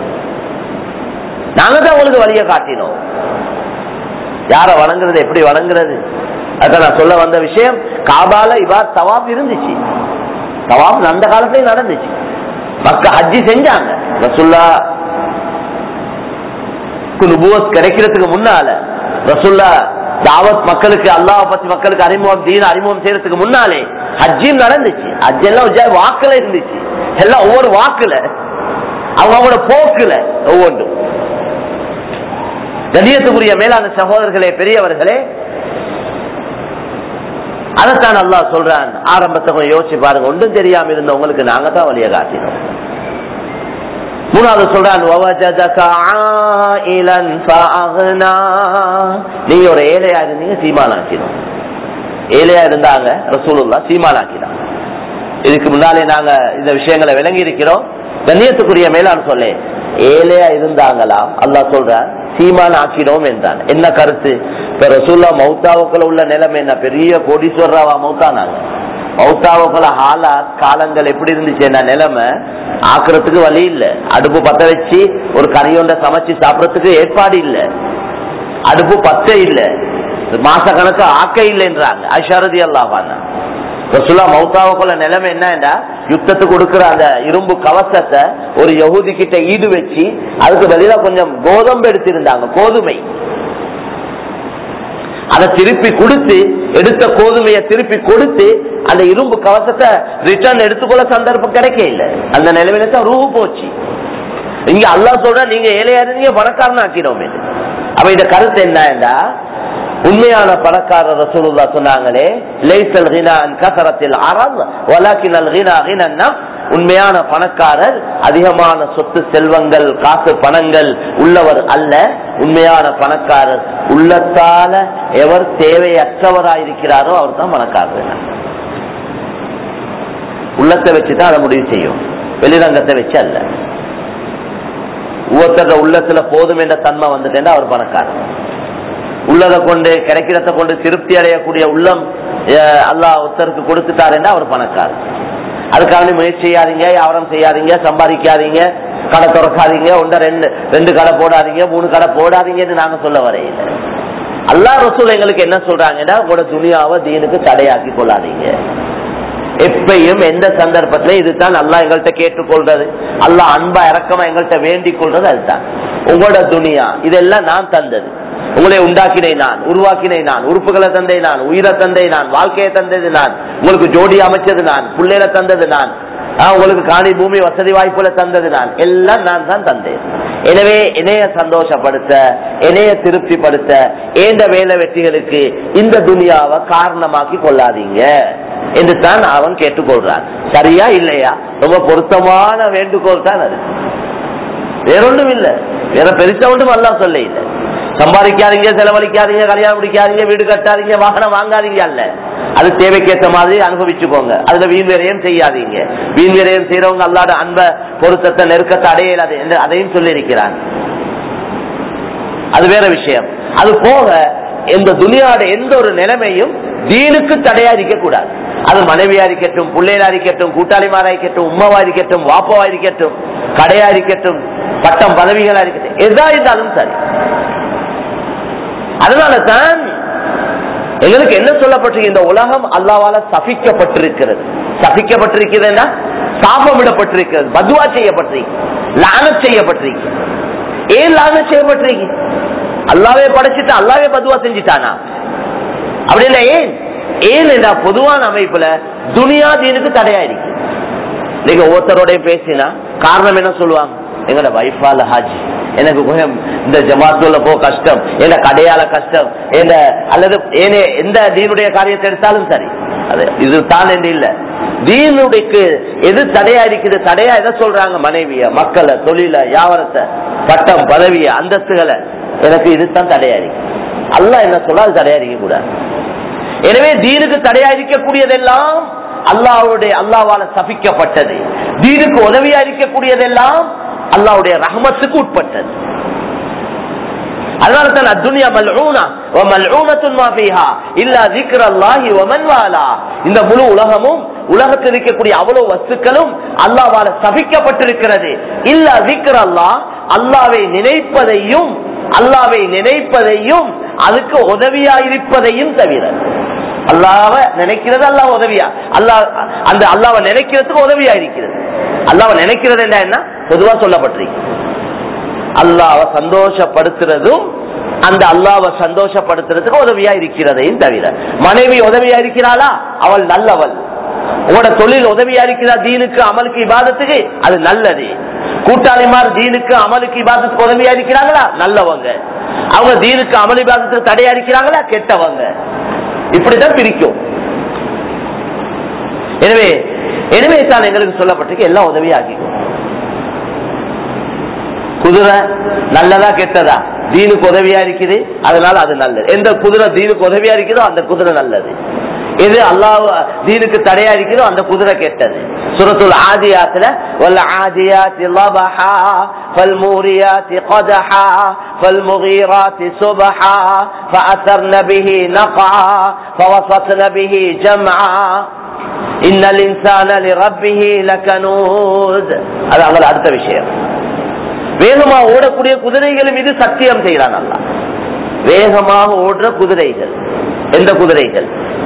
நாங்க தான் உங்களுக்கு வழியை காட்டினோம் யார வணங்குறது எப்படி வணங்குறது அதான் நான் சொல்ல வந்த விஷயம் காபால இவா தவாப் இருந்துச்சு தவாப் அந்த காலத்திலயும் நடந்துச்சு மக்க ஹஜ்ஜி செஞ்சாங்க ரசுல்லா நுபுவத் கிடைக்கிறதுக்கு முன்னால ரசுல்லா தாவத் மக்களுக்கு அல்லாஹ் பத்தி மக்களுக்கு அறிமுகம் தீன அறிமுகம் செய்யறதுக்கு முன்னாலே ஹஜ்ஜியும் நடந்துச்சு ஹஜ் எல்லாம் ஒரு ஜா- வாக்குல இருந்துச்சு எல்லாம் ஒவ்வொரு வாக்குல அவங்க அவங்களோட போக்குல ஒவ்வொன்றும் கண்ணியத்துக்குரிய மேலான சகோதரர்களே பெரியவர்களே அதைத்தான் அல்லாஹ் சொல்றான் ஆரம்பத்தை கொஞ்சம் யோசிச்சு பாருங்க ஒன்றும் தெரியாம இருந்த உங்களுக்கு நாங்க தான் வழியை காட்டினோம் மூணாவது சொல்றான் "வவஜதக ஆயிலன் ஃபஅக்னா." நீங்க ஒரு ஏழையா இருந்தீங்க சீமானாக்கினோம் ஏழையா இருந்தாங்க ரசூலுல்லா சீமானாக்கினாங்க இதுக்கு முன்னாலே நாங்க இந்த விஷயங்களை விளங்கி இருக்கிறோம் கண்ணியத்துக்குரிய மேலான சொல்லே ஏழையா இருந்தாங்களாம் அல்லாஹ் சொல்றான் சீமான் ஆக்கினோம் என்றான் என்ன கருத்து இப்ப ரசூல்லா மௌத்தாவுக்குள்ள உள்ள நிலைமை என்ன பெரிய கோடீஸ்வரராவா மௌத்தானாங்க மௌத்தாவுக்குள்ள ஹாலா காலங்கள் எப்படி இருந்துச்சு என்ன நிலைமை ஆக்குறதுக்கு வழி இல்ல அடுப்பு பத்த வச்சு ஒரு கறியொண்ட சமைச்சு சாப்பிடறதுக்கு ஏற்பாடு இல்ல அடுப்பு பத்த இல்ல மாச கணக்கு ஆக்க இல்லைன்றாங்க அஷாரதி அல்லாஹான ரசுல்லா மௌத்தாவுக்குள்ள நிலைமை என்னன்னா யுத்தத்துக்கு கொடுக்கிற அந்த இரும்பு கவசத்தை ஒரு யகுதி கிட்ட ஈடு வச்சு அதுக்கு வெளியில கொஞ்சம் கோதம்பு எடுத்திருந்தாங்க கோதுமை அதை திருப்பி கொடுத்து எடுத்த கோதுமையை திருப்பி கொடுத்து அந்த இரும்பு கவசத்தை ரிட்டர்ன் எடுத்துக்கொள்ள சந்தர்ப்பம் கிடைக்க இல்ல அந்த நிலைமையில தான் ரூ போச்சு இங்க அல்லாஹ் சொல்ற நீங்க ஏழையா இருந்தீங்க பணக்காரன் ஆக்கினோமே அப்ப இந்த கருத்து என்னன்னா உண்மையான பணக்காரர் ரசூலுல்லா சொன்னாங்களே லைசல் கினா அன் கசரத்தில் அரப் வலாக்கின் அல் கினா கினன் நஃப்ஸ். உண்மையான பணக்காரர் அதிகமான சொத்து செல்வங்கள் காசு பணங்கள் உள்ளவர் அல்ல உண்மையான பணக்காரர் உள்ளத்தால எவர் தேவையற்றவராயிருக்கிறாரோ அவர் தான் பணக்காரர் உள்ளத்தை வச்சுதான் அதை முடிவு செய்யும் வெளிரங்கத்தை வச்சு அல்ல ஒவ்வொருத்தர உள்ளத்துல போதும் என்ற தன்மை வந்துட்டேன்னா அவர் பணக்காரர் உள்ளதை கொண்டு கிடைக்கிறத கொண்டு திருப்தி அடையக்கூடிய உள்ளம் அஹ், அல்லாஹ் ஒருத்தருக்கு கொடுத்துட்டாருன்னா அவர் பணக்காரர் அதுக்காக முயற்சி செய்யாதீங்க வியாபாரம் செய்யாதீங்க சம்பாதிக்காதீங்க கடை திறக்காதீங்க ஒன்ற ரெண்டு ரெண்டு கடை போடாதீங்க மூணு கடை போடாதீங்கன்னு நாங்க சொல்ல வரையில அல்லாஹ் ரசூல் எங்களுக்கு என்ன சொல்றாங்கன்னா உங்களோட துணியாவை தீனுக்கு தடையாக்கி கொள்ளாதீங்க எப்பையும் எந்த சந்தர்ப்பத்திலும் இதுதான் அல்லாஹ் எங்கள்கிட்ட கேட்டுக்கொள்றது அல்லாஹ் அன்பா இறக்கமா எங்கள்கிட்ட வேண்டிக் கொள்றது அதுதான் உங்களோட துனியா இதெல்லாம் நான் தந்தது உங்களை உண்டாக்கினை நான் உருவாக்கினை நான் உறுப்புகளை தந்தை நான் உயிரை தந்தை நான் வாழ்க்கையை தந்தது நான் உங்களுக்கு ஜோடி அமைச்சது நான் பிள்ளைகளை தந்தது நான் ஆஹ், உங்களுக்கு காணி பூமி வசதி வாய்ப்புகளை தந்தது நான் எல்லாம் நான் தான் தந்தேன் எனவே இணைய சந்தோஷப்படுத்த இணைய திருப்திப்படுத்த ஏந்த வேலை வெற்றிகளுக்கு இந்த துனியாவை காரணமாக்கி கொள்ளாதீங்க என்று தான் அவன் கேட்டுக்கொள்றான் சரியா இல்லையா ரொம்ப பொருத்தமான வேண்டுகோள் தான் அது வேறொன்றும் இல்ல வேற பெருசா ஒன்றும் அல்லா சொல்ல இல்லை சம்பாதிக்காதீங்க செலவழிக்காதீங்க கல்யாணம் முடிக்காதீங்க வீடு கட்டாதீங்க வாகனம் வாங்காதீங்க அல்ல அது தேவைக்கேற்ற மாதிரி அனுபவிச்சுக்கோங்க அதுல வீண் விரயம் செய்யாதீங்க வீண் விரயம் செய்யறவங்க அல்லாட அன்ப பொருத்தத்தை நெருக்கத்தை அடையலாது என்று அதையும் சொல்லி இருக்கிறான் அது வேற விஷயம் அது போக இந்த துனியாட எந்த ஒரு நிலைமையும் தீனுக்கு தடையா இருக்க கூடாது அது மனைவியா இருக்கட்டும் பிள்ளைகளா இருக்கட்டும் கூட்டாளிமாரா இருக்கட்டும் உமாவா இருக்கட்டும் வாப்பவா இருக்கட்டும் கடையா இருக்கட்டும் பட்டம் பதவிகளா இருக்கட்டும் எதா இருந்தாலும் சரி அதனால தான் எங்களுக்கு என்ன சொல்லப்பட்டிருக்கு இந்த உலகம் அல்லாவால சபிக்கப்பட்டிருக்கிறது சபிக்கப்பட்டிருக்கிறதுனா சாபமிடப்பட்டிருக்கிறது பதுவா செய்யப்பட்டிருக்கு லானத் செய்யப்பட்டிருக்கு ஏன் லானத் செய்யப்பட்டிருக்கு அல்லாவே படைச்சிட்டு அல்லாவே பதுவா செஞ்சிட்டானா அப்படி இல்ல ஏன் ஏன் என்ற பொதுவான அமைப்புல துனியா தீனுக்கு தடையா இருக்கு நீங்க ஒருத்தரோட பேசினா காரணம் என்ன சொல்லுவாங்க எங்கட வைஃபால ஹாஜி எனக்கு கொஞ்சம் இந்த ஜமாத்துல போ கஷ்டம் என்ன கடையால கஷ்டம் என்ன அல்லது ஏனே எந்த தீனுடைய காரியத்தை எடுத்தாலும் சரி அது இது தான் என்று இல்ல தீனுடைக்கு எது தடையா இருக்குது தடையா எதை சொல்றாங்க மனைவிய மக்களை தொழில வியாபாரத்தை பட்டம் பதவிய அந்தஸ்துகளை எனக்கு இதுதான் தடையா இருக்கு அல்லாஹ் என்ன சொல்ல அது தடையா இருக்க கூடாது எனவே தீனுக்கு தடையா இருக்கக்கூடியதெல்லாம் அல்லாவுடைய அல்லாவால சபிக்கப்பட்டது தீனுக்கு உதவியா இருக்கக்கூடியதெல்லாம் அல்லாவுடைய ரஹமத்துக்கு உட்பட்டது அதனால தான் அத்துனியா மல்ஊனா வ மல்ஊனத்துன் மா ஃபீஹா இல்லா ذிக்ரல்லாஹி வ மன் வாலா இந்த முழு உலகமும் உலகத்தில் இருக்கக்கூடிய அவ்வளவு வஸ்துக்களும் அல்லாஹ்வால சபிக்கப்பட்டிருக்கிறது இல்லா ذிக்ரல்லாஹ் அல்லாஹ்வை நினைப்பதையும் அல்லாஹ்வை நினைப்பதையும் அதுக்கு உதவியா இருப்பதையும் தவிர அல்லாஹ்வ நினைக்கிறது அல்லாஹ் உதவியா அல்லாஹ் அந்த அல்லாஹ்வை நினைக்கிறதுக்கு உதவியா இருக்கிறது அல்லாஹ்வை நினைக்கிறது என்ன பொதுவா சொல்லப்பட்டிருக்கு அல்லாவை சந்தோஷப்படுத்துறதும் அந்த அல்லாவை சந்தோஷப்படுத்துறதுக்கு உதவியா இருக்கிறதையும் தவிர மனைவி உதவியா இருக்கிறாளா அவள் நல்லவள் உங்களோட தொழில் உதவியா இருக்கிறா தீனுக்கு அமலுக்கு இபாதத்துக்கு அது நல்லது கூட்டாளிமார் தீனுக்கு அமலுக்கு இபாதத்துக்கு உதவியா இருக்கிறாங்களா நல்லவங்க அவங்க தீனுக்கு அமல் இபாதத்துக்கு தடையா இருக்கிறாங்களா கெட்டவங்க இப்படிதான் பிரிக்கும் எனவே எனவே தான் எங்களுக்கு சொல்லப்பட்டிருக்கு எல்லாம் உதவியா ஆக்கிக்கும் குதிரை நல்லதா கெட்டதா தீனுக்கு உதவியா இருக்குது அதனால அது நல்லது எந்த குதிரை தீனுக்கு உதவியா இருக்குதோ அந்த குதிரை நல்லது எது அல்லாஹ் தீனுக்கு தடையா இருக்கிறதோ அந்த குதிரை கெட்டது சுரத்துல் ஆதியாத்துல வல்ல ஆதியாத்தி லபஹா فالموريات قدحا فالمغيرات سبحا فأثرن به نقعا فوسطن به جمعا إن الإنسان لربه لكنود هذا أمر அடுத்த விஷயம் வேகமா ஓடக்கூடிய குதிரைகள் மீது சத்தியம் செய்யறான் அல்ல வேகமாக ஓடுற குதிரைகள் எந்த குதிரைகள்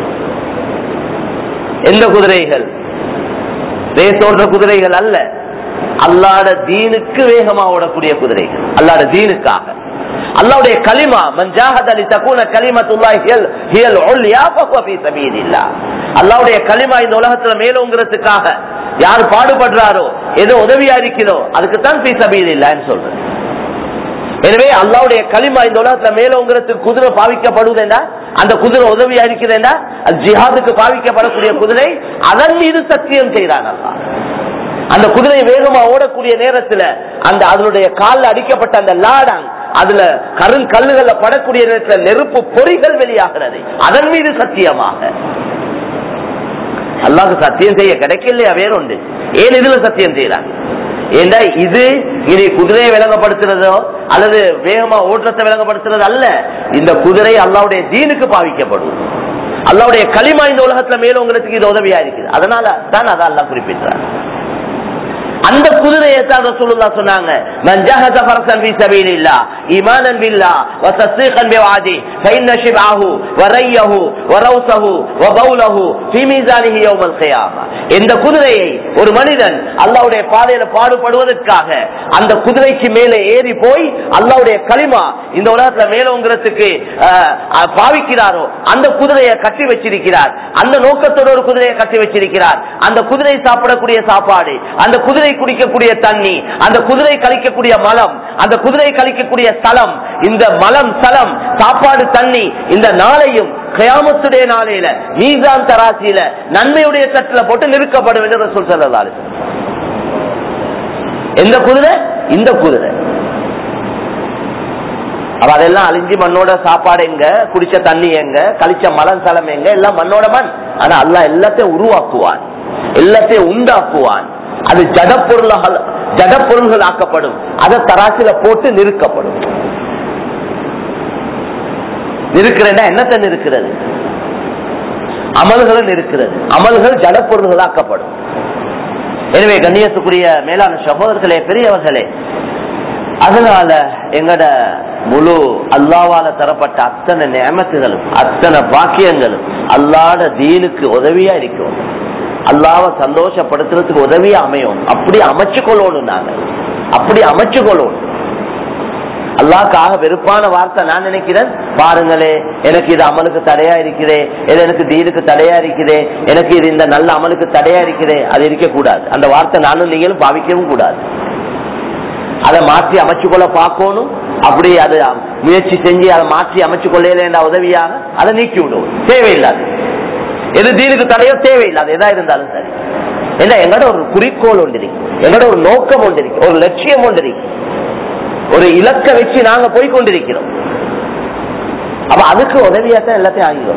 எந்த குதிரைகள் ரேஸ் ஓடுற குதிரைகள் அல்ல அல்லாட தீனுக்கு வேகமா ஓடக்கூடிய குதிரைகள் அல்லாட தீனுக்காக அல்லாவுடைய கலிமா மஞ்சாஹத் அலி தகுன கலிமத்துல்லாஹி ஹியல் ஹியல் உல்யா ஃபஹுவ ஃபீ சபீலில்லாஹ் அல்லாவுடைய கலிமா இந்த உலகத்துல மேலோங்கிறதுக்காக யார் பாடுபடுறாரோ ஏதோ உதவியா இருக்கிறதோ அதுக்கு தான் ஃபீ சபீலில்லாஹ்னு சொல்றது எனவே அல்லாவுடைய களிமா இந்த உலகத்துல மேலோங்கிறதுக்கு குதிரை பாவிக்கப்படுவதெண்டா அந்த குதிரை உதவியா இருக்கிறதா அது ஜிஹாதுக்கு பாவிக்கப்படக்கூடிய குதிரை அதன் மீது சத்தியம் செய்கிறான் அல்லாஹ் அந்த குதிரை வேகமா ஓடக்கூடிய நேரத்துல அந்த அதனுடைய காலில் அடிக்கப்பட்ட அந்த லாடாங் அதுல கருங்கல்லுகள்ல படக்கூடிய நேரத்துல நெருப்பு பொறிகள் வெளியாகிறது அதன் மீது சத்தியமாக அல்லாஹ்க்கு சத்தியம் செய்ய கிடைக்கலையா வேறொண்டு ஏன் இதுல சத்தியம் செய்யறாங்க ஏண்டா இது இனி குதிரையை விளங்கப்படுத்துறதோ அல்லது வேகமா ஓட்டத்தை விளங்கப்படுத்துறது அல்ல இந்த குதிரை அல்லாவுடைய தீனுக்கு பாவிக்கப்படும் அல்லாவுடைய களிமா இந்த உலகத்துல மேலோங்கிறதுக்கு இது உதவியா இருக்குது அதனால தான் அதை அல்லாஹ் குறிப்பிட்டார் அந்த குதிரையை தான் ரசூலுல்லாஹ் சொன்னாங்க மன் ஜஹத ஃபர்சன் ஃபீ சபீலில்லாஹ் ஈமானன் பில்லாஹ் வ தஸ்தீகன் பிவாதி ஃபைன்ன ஷிபாஹு வ ரையஹு வ ரௌசஹு வ பௌலஹு ஃபீ மீசானிஹி யௌமல் கியாமா இந்த குதிரையை ஒரு மனிதன் அல்லாஹ்வுடைய பாதையில பாடுபடுவதற்காக அந்த குதிரைக்கு மேலே ஏறி போய் அல்லாஹ்வுடைய களிமா இந்த உலகத்துல மேலோங்கிறதுக்கு அஹ், அஹ், பாவிக்கிறாரோ அந்த குதிரையை கட்டி வச்சிருக்கிறார் அந்த நோக்கத்தோட ஒரு குதிரையை கட்டி வச்சிருக்கிறார் அந்த குதிரை சாப்பிடக்கூடிய சாப்பாடு அந்த குதிரை குடிக்கக்கூடிய கழிக்கக்கூடிய தண்ணி அந்த குதிரை கழிக்கக்கூடிய மலம் அந்த குதிரை கழிக்கக்கூடிய ஸ்தலம் இந்த மலம் ஸ்தலம் சாப்பாடு தண்ணி இந்த நாளையும் கயாமத்துடைய நாளையில மீசான் தராசியில நன்மையுடைய தட்டுல போட்டு நிறுக்கப்படும் என்று ரசூல் சொல்லலாரு எந்த குதிரை இந்த குதிரை அப்ப அதெல்லாம் அழிஞ்சு மண்ணோட சாப்பாடு எங்க குடிச்ச தண்ணி எங்க கழிச்ச மலம் சலம் எங்க எல்லாம் மண்ணோட மண் ஆனா அல்லாஹ் எல்லாத்தையும் உருவாக்குவான் எல்லாத்தையும் உண்டாக்குவான் அது ஜடப்பொருள்கள் ஜடப்பொருள்கள் ஆக்கப்படும் அதை தராசில போட்டு நிறுக்கப்படும் நிற்கிறேன்னா என்னத்தை நிற்கிறது அமல்களும் இருக்கிறது அமல்கள் ஜடப்பொருள்களாக்கப்படும் எனவே கண்ணியத்துக்குரிய மேலான சகோதரர்களே பெரியவர்களே அதனால எங்கட முழு அல்லாவால தரப்பட்ட அத்தனை நியமத்துகளும் அத்தனை பாக்கியங்களும் அல்லாட தீனுக்கு உதவியா இருக்கும் அல்லாவை சந்தோஷப்படுத்துறதுக்கு உதவியா அமையும் அப்படி அமைச்சு கொள்ளணும் நாங்க அப்படி அமைச்சு கொள்ளணும் அல்லாக்காக வெறுப்பான வார்த்தை நான் நினைக்கிறேன் பாருங்களே எனக்கு இது அமலுக்கு தடையா இருக்குதே இது எனக்கு தீனுக்கு தடையா இருக்குதே எனக்கு இது இந்த நல்ல அமலுக்கு தடையா இருக்குதே அது இருக்க கூடாது அந்த வார்த்தை நானும் நீங்களும் பாவிக்கவும் கூடாது அதை மாற்றி அமைச்சு கொள்ள பார்க்கணும் அப்படி அது முயற்சி செஞ்சு அதை மாற்றி அமைச்சு கொள்ளல உதவியாக அதை நீக்கி விடுவோம் தேவையில்லாது எது தீனுக்கு தடையோ தேவையில்லாது எதா இருந்தாலும் சரி ஏன்னா எங்கட ஒரு குறிக்கோள் ஒன்று இருக்கு எங்கட ஒரு நோக்கம் ஒன்று இருக்கு ஒரு லட்சியம் ஒன்று இருக்கு ஒரு இலக்க வச்சு நாங்க போய் கொண்டிருக்கிறோம் அப்ப அதுக்கு உதவியாத்தான் எல்லாத்தையும் ஆகிடும்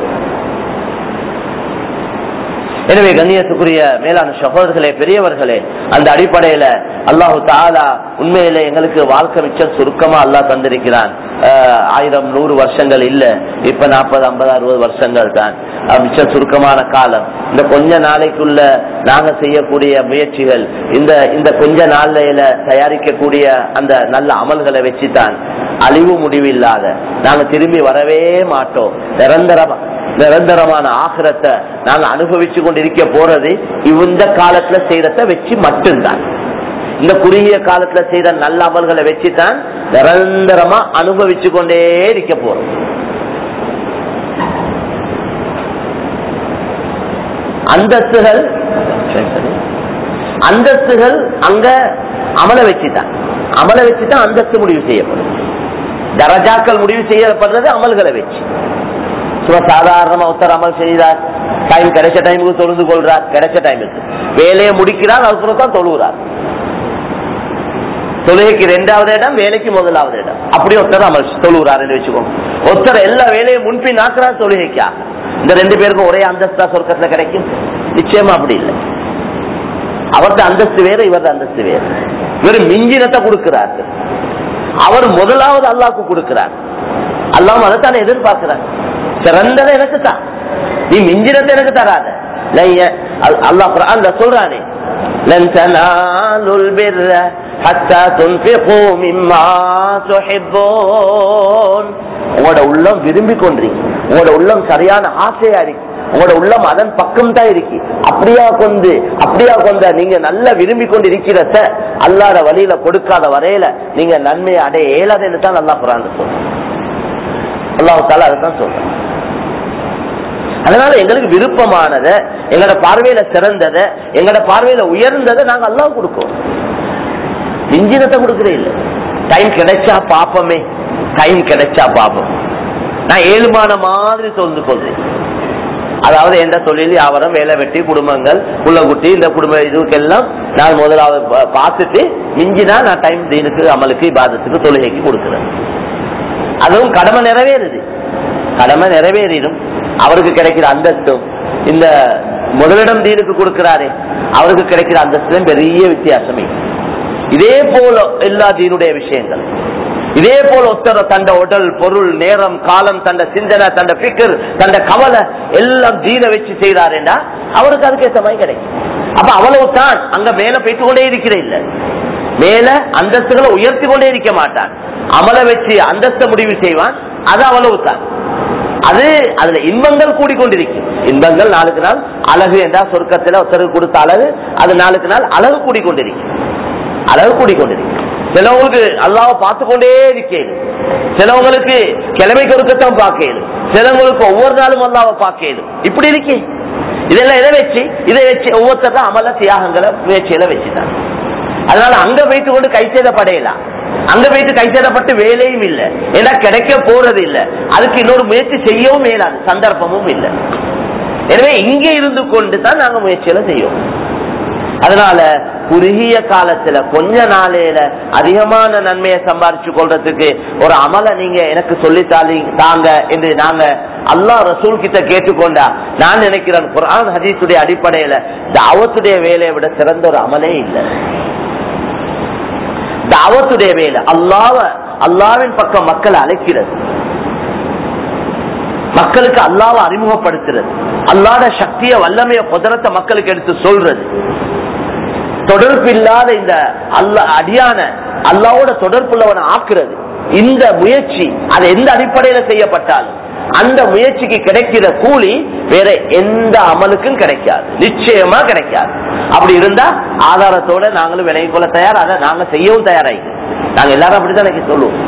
எனவே கண்ணியத்துக்குரிய மேலான சகோதரர்களே பெரியவர்களே அந்த அடிப்படையில அல்லாஹு தாலா உண்மையில எங்களுக்கு வாழ்க்கை மிச்சம் சுருக்கமா அல்லாஹ் தந்திருக்கிறான் ஆஹ் ஆயிரம் நூறு வருஷங்கள் இல்ல இப்ப நாற்பது ஐம்பது அறுபது வருஷங்கள் தான் அஹ் மிச்சம் சுருக்கமான காலம் இந்த கொஞ்ச நாளைக்குள்ள நாங்க செய்யக்கூடிய முயற்சிகள் இந்த இந்த கொஞ்ச நாளையில தயாரிக்கக்கூடிய அந்த நல்ல அமல்களை வச்சுதான் அழிவு முடிவில்லாத நாங்க திரும்பி வரவே மாட்டோம் நிரந்தரமா நிரந்தரமான ஆகிரத்தை நாங்க அனுபவிச்சு கொண்டிருக்க போறது இந்த காலத்துல செய்யறத வச்சு மட்டும்தான் இந்த குறுகிய காலத்துல செய்த நல்ல அமல்களை வச்சுதான் நிரந்தரமா அனுபவிச்சு கொண்டே இருக்க போறோம் அந்தஸ்துகள் அந்தஸ்துகள் அங்க அமல வச்சுதான் அமல வச்சுதான் அந்தஸ்து முடிவு செய்யப்படும் தரஜாக்கள் முடிவு செய்யப்படுறது அமல்களை வச்சு சும்மா சாதாரணமா ஒருத்தர் அமல் செய்தார் டைம் கிடைச்ச டைமுக்கு தொழுது கொள்றார் கிடைச்ச டைமுக்கு வேலையை முடிக்கிறார் அதுக்கப்புறம் தான் தொழுகிறார் தொழுகைக்கு ரெண்டாவது இடம் வேலைக்கு முதலாவது இடம் அப்படி ஒருத்தர் அமல் தொழுகிறார் வச்சுக்கோங்க ஒருத்தர் எல்லா வேலையும் முன்பின் ஆக்குறார் தொழுகைக்கா இந்த ரெண்டு பேருக்கும் ஒரே அந்தஸ்தா சொர்க்கத்துல கிடைக்கும் நிச்சயமா அப்படி இல்லை அவரது அந்தஸ்து வேற இவரது அந்தஸ்து வேற இவர் மிஞ்சினத்தை கொடுக்கிறார் அவர் முதலாவது அல்லாவுக்கு கொடுக்கிறார் அல்லாம அதைத்தானே எதிர்பார்க்கிறார் சிறந்ததை எனக்கு தான் நீ மிஞ்சினத்தை எனக்கு தராத அல்லாஹ் குரான்ல சொல்றானே لن تنالوا البر حتى تنفقوا مما تحبون உங்களோட உள்ளம் விரும்பி கொண்டிருக்கு உங்களோட உள்ளம் சரியான ஆசையா இருக்கு உங்களோட உள்ளம் அதன் பக்கம் தான் இருக்கு அப்படியா கொண்டு அப்படியா கொண்ட நீங்க நல்லா விரும்பி கொண்டு இருக்கிறத அல்லாத வழியில கொடுக்காத வரையில நீங்க நன்மையை அடைய இயலாதுன்னு தான் நல்லா புறான்னு சொல்றேன் அல்லாஹ் தால அதைத்தான் சொல்றேன் அதனால எங்களுக்கு விருப்பமானதை எங்களோட பார்வையில சிறந்ததை எங்களோட பார்வையில உயர்ந்ததை நாங்க அல்லாஹ் கொடுப்போம் மிஞ்சினத்தை கொடுக்கறே இல்லை டைம் கிடைச்சா பாப்பமே டைம் கிடைச்சா பாப்போம் நான் ஏழுமான மாதிரி சொல்ந்து கொள்றேன் அதாவது எந்த தொழில் வியாபாரம் வேலை வெட்டி குடும்பங்கள் குட்டி இந்த குடும்ப இதுக்கெல்லாம் நான் முதலாவது பா- பார்த்துட்டு மிஞ்சினா நான் டைம் தீனுக்கு அமலுக்கு பாதத்துக்கு தொழுகைக்கு கொடுக்கிறேன் அதுவும் கடமை நிறைவேறுது கடமை நிறைவேறிடும் அவருக்கு கிடைக்கிற அந்தஸ்தும் இந்த முதலிடம் தீனுக்கு கொடுக்கிறாரே அவருக்கு கிடைக்கிற அந்தஸ்தும் பெரிய வித்தியாசமே இதே போல எல்லா தீனுடைய விஷயங்கள் இதே போல ஒத்தர தண்ட உடல் பொருள் நேரம் காலம் தண்ட சிந்தனை தண்ட பிக்கர் தண்ட கவலை எல்லாம் தீன வச்சு செய்யறாருன்னா அவருக்கு அதுக்கேற்ற மாதிரி கிடைக்கும் அப்ப அவ்வளவு தான் அங்க மேல போயிட்டு கொண்டே இருக்கிற இல்ல மேல அந்தஸ்துகளை உயர்த்தி கொண்டே இருக்க மாட்டான் அமல வச்சு அந்தஸ்த முடிவு செய்வான் அது அவ்வளவு தான் அது அதுல இன்பங்கள் கூடிக்கொண்டிருக்கும் இன்பங்கள் நாளுக்கு நாள் அழகு என்றா சொர்க்கத்துல ஒருத்தருக்கு கொடுத்த அழகு அது நாளுக்கு நாள் அழகு கூடிக்கொண்டிருக்கும் அழகு கூடிக்கொண்டிருக்கும் சிலவங்களுக்கு அல்லாவை பார்த்து கொண்டே இருக்கேன் சிலவங்களுக்கு கிழமைக்கு ஒருக்கத்தான் பார்க்கணும் சிலவங்களுக்கு ஒவ்வொரு நாளும் அல்லாவை பார்க்கணும் இப்படி இருக்கே இதெல்லாம் எதை வச்சு இதை வச்சு ஒவ்வொருத்தர் தான் அமல தியாகங்களை முயற்சியில வச்சுட்டாங்க அதனால அங்க வைத்து கொண்டு கை செய்தப்படையலாம் அங்க வைத்து கை செய்தப்பட்டு வேலையும் இல்லை ஏன்னா கிடைக்க போறது இல்லை அதுக்கு இன்னொரு முயற்சி செய்யவும் மேலாது சந்தர்ப்பமும் இல்லை எனவே இங்கே இருந்து கொண்டு தான் நாங்க முயற்சியில செய்யோம் அதனால குறுகிய காலத்துல கொஞ்ச நாளையில அதிகமான நன்மையை சம்பாரிச்சு கொள்றதுக்கு ஒரு அமலை நீங்க எனக்கு சொல்லித்தாலி தாங்க என்று நாங்க அல்லாஹ் ரசூல் கிட்ட கேட்டுக்கொண்டா நான் நினைக்கிறேன் குர்ஆன் ஹதீஸுடைய அடிப்படையில தாவத்துடைய வேலையை விட சிறந்த ஒரு அமலே இல்லை தாவத்துடைய வேலை அல்லாவ அல்லாவின் பக்கம் மக்களை அழைக்கிறது மக்களுக்கு அல்லாவை அறிமுகப்படுத்துறது அல்லாத சக்திய வல்லமைய குதிரத்தை மக்களுக்கு எடுத்து சொல்றது தொடர்பு இல்லாத இந்த அல்ல அடியான அல்லாவோட தொடர்புள்ளவனை ஆக்குறது இந்த முயற்சி அது எந்த அடிப்படையில செய்யப்பட்டாலும் அந்த முயற்சிக்கு கிடைக்கிற கூலி வேற எந்த அமலுக்கும் கிடைக்காது நிச்சயமா கிடைக்காது அப்படி இருந்தா ஆதாரத்தோட நாங்களும் விலகி கொள்ள தயார் அதை நாங்க செய்யவும் தயாராகி நாங்க எல்லாரும் அப்படித்தான் எனக்கு சொல்லுவோம்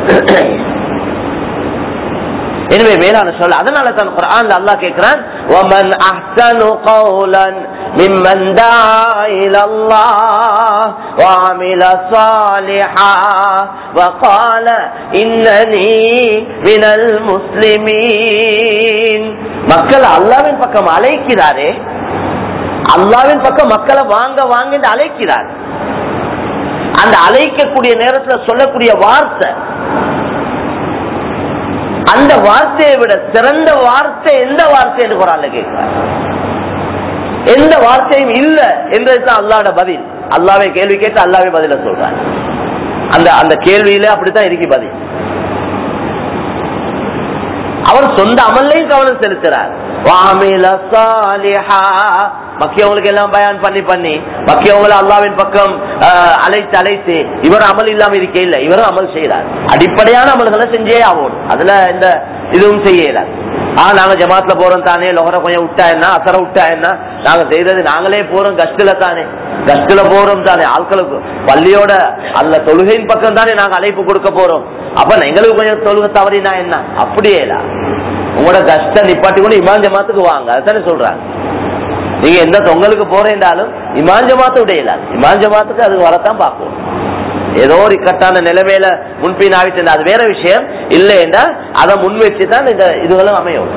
எனவே மேலான சொல் அதனால தான் குர்ஆன்ல அல்லாஹ் கேக்குறான் ومن احسن قولا ممن دعا الى الله وعمل صالحا وقال انني من المسلمين மக்கள் அல்லாவின் பக்கம் அழைக்கிறாரே அல்லாவின் பக்கம் மக்களை வாங்க வாங்க என்று அழைக்கிறார் அந்த அழைக்கக்கூடிய நேரத்துல சொல்லக்கூடிய வார்த்தை அந்த வார்த்தையை விட சிறந்த வார்த்தை எந்த வார்த்தை என்று குரான்ல கேட்கிறார் எந்த வார்த்தையும் இல்ல என்றதுதான் அல்லாட பதில் அல்லாவே கேள்வி கேட்டு அல்லாவே பதில சொல்றார் அந்த அந்த கேள்வியில அப்படித்தான் இருக்கு பதில் அவர் சொந்த அமல்லையும் கவனம் செலுத்துறார் வாமில சாலிஹா மக்கியவங்களுக்கு எல்லாம் பயான் பண்ணி பண்ணி மக்கியவங்களை அல்லாவின் பக்கம் ஆஹ், அழைத்து அழைத்து இவர் அமல் இல்லாம இருக்க இல்ல இவரும் அமல் செய்யறார் அடிப்படையான அமல்களை செஞ்சே ஆகணும் அதுல இந்த இதுவும் செய்யல ஆ நாங்க ஜமாத்ல போறோம் தானே லொகர கொஞ்சம் விட்டா என்ன அசர விட்டா என்ன நாங்க செய்யறது நாங்களே போறோம் கஷ்டில தானே கஷ்டில போறோம் தானே ஆட்களுக்கு பள்ளியோட அல்ல தொழுகையின் பக்கம் தானே நாங்க அழைப்பு கொடுக்க போறோம் அப்ப எங்களுக்கு கொஞ்சம் தொழுகை தவறினா என்ன அப்படியே இல்ல உங்களோட கஷ்டம் நிப்பாட்டி கொண்டு இமான் ஜமாத்துக்கு வாங்க அதுதானே சொல்றாங்க நீங்க எந்த தொங்கலுக்கு போறேன்டாலும் இமான் ஜமாத்து உடையல இமான் ஜமாத்துக்கு அது வரத்தான் பார்க்கும் ஏதோ ஒரு இக்கட்டான நிலைமையில முன்பின் ஆகிட்டு அது வேற விஷயம் இல்லைன்னா அதை முன் வச்சு தான் இந்த இதுகளும் அமையும்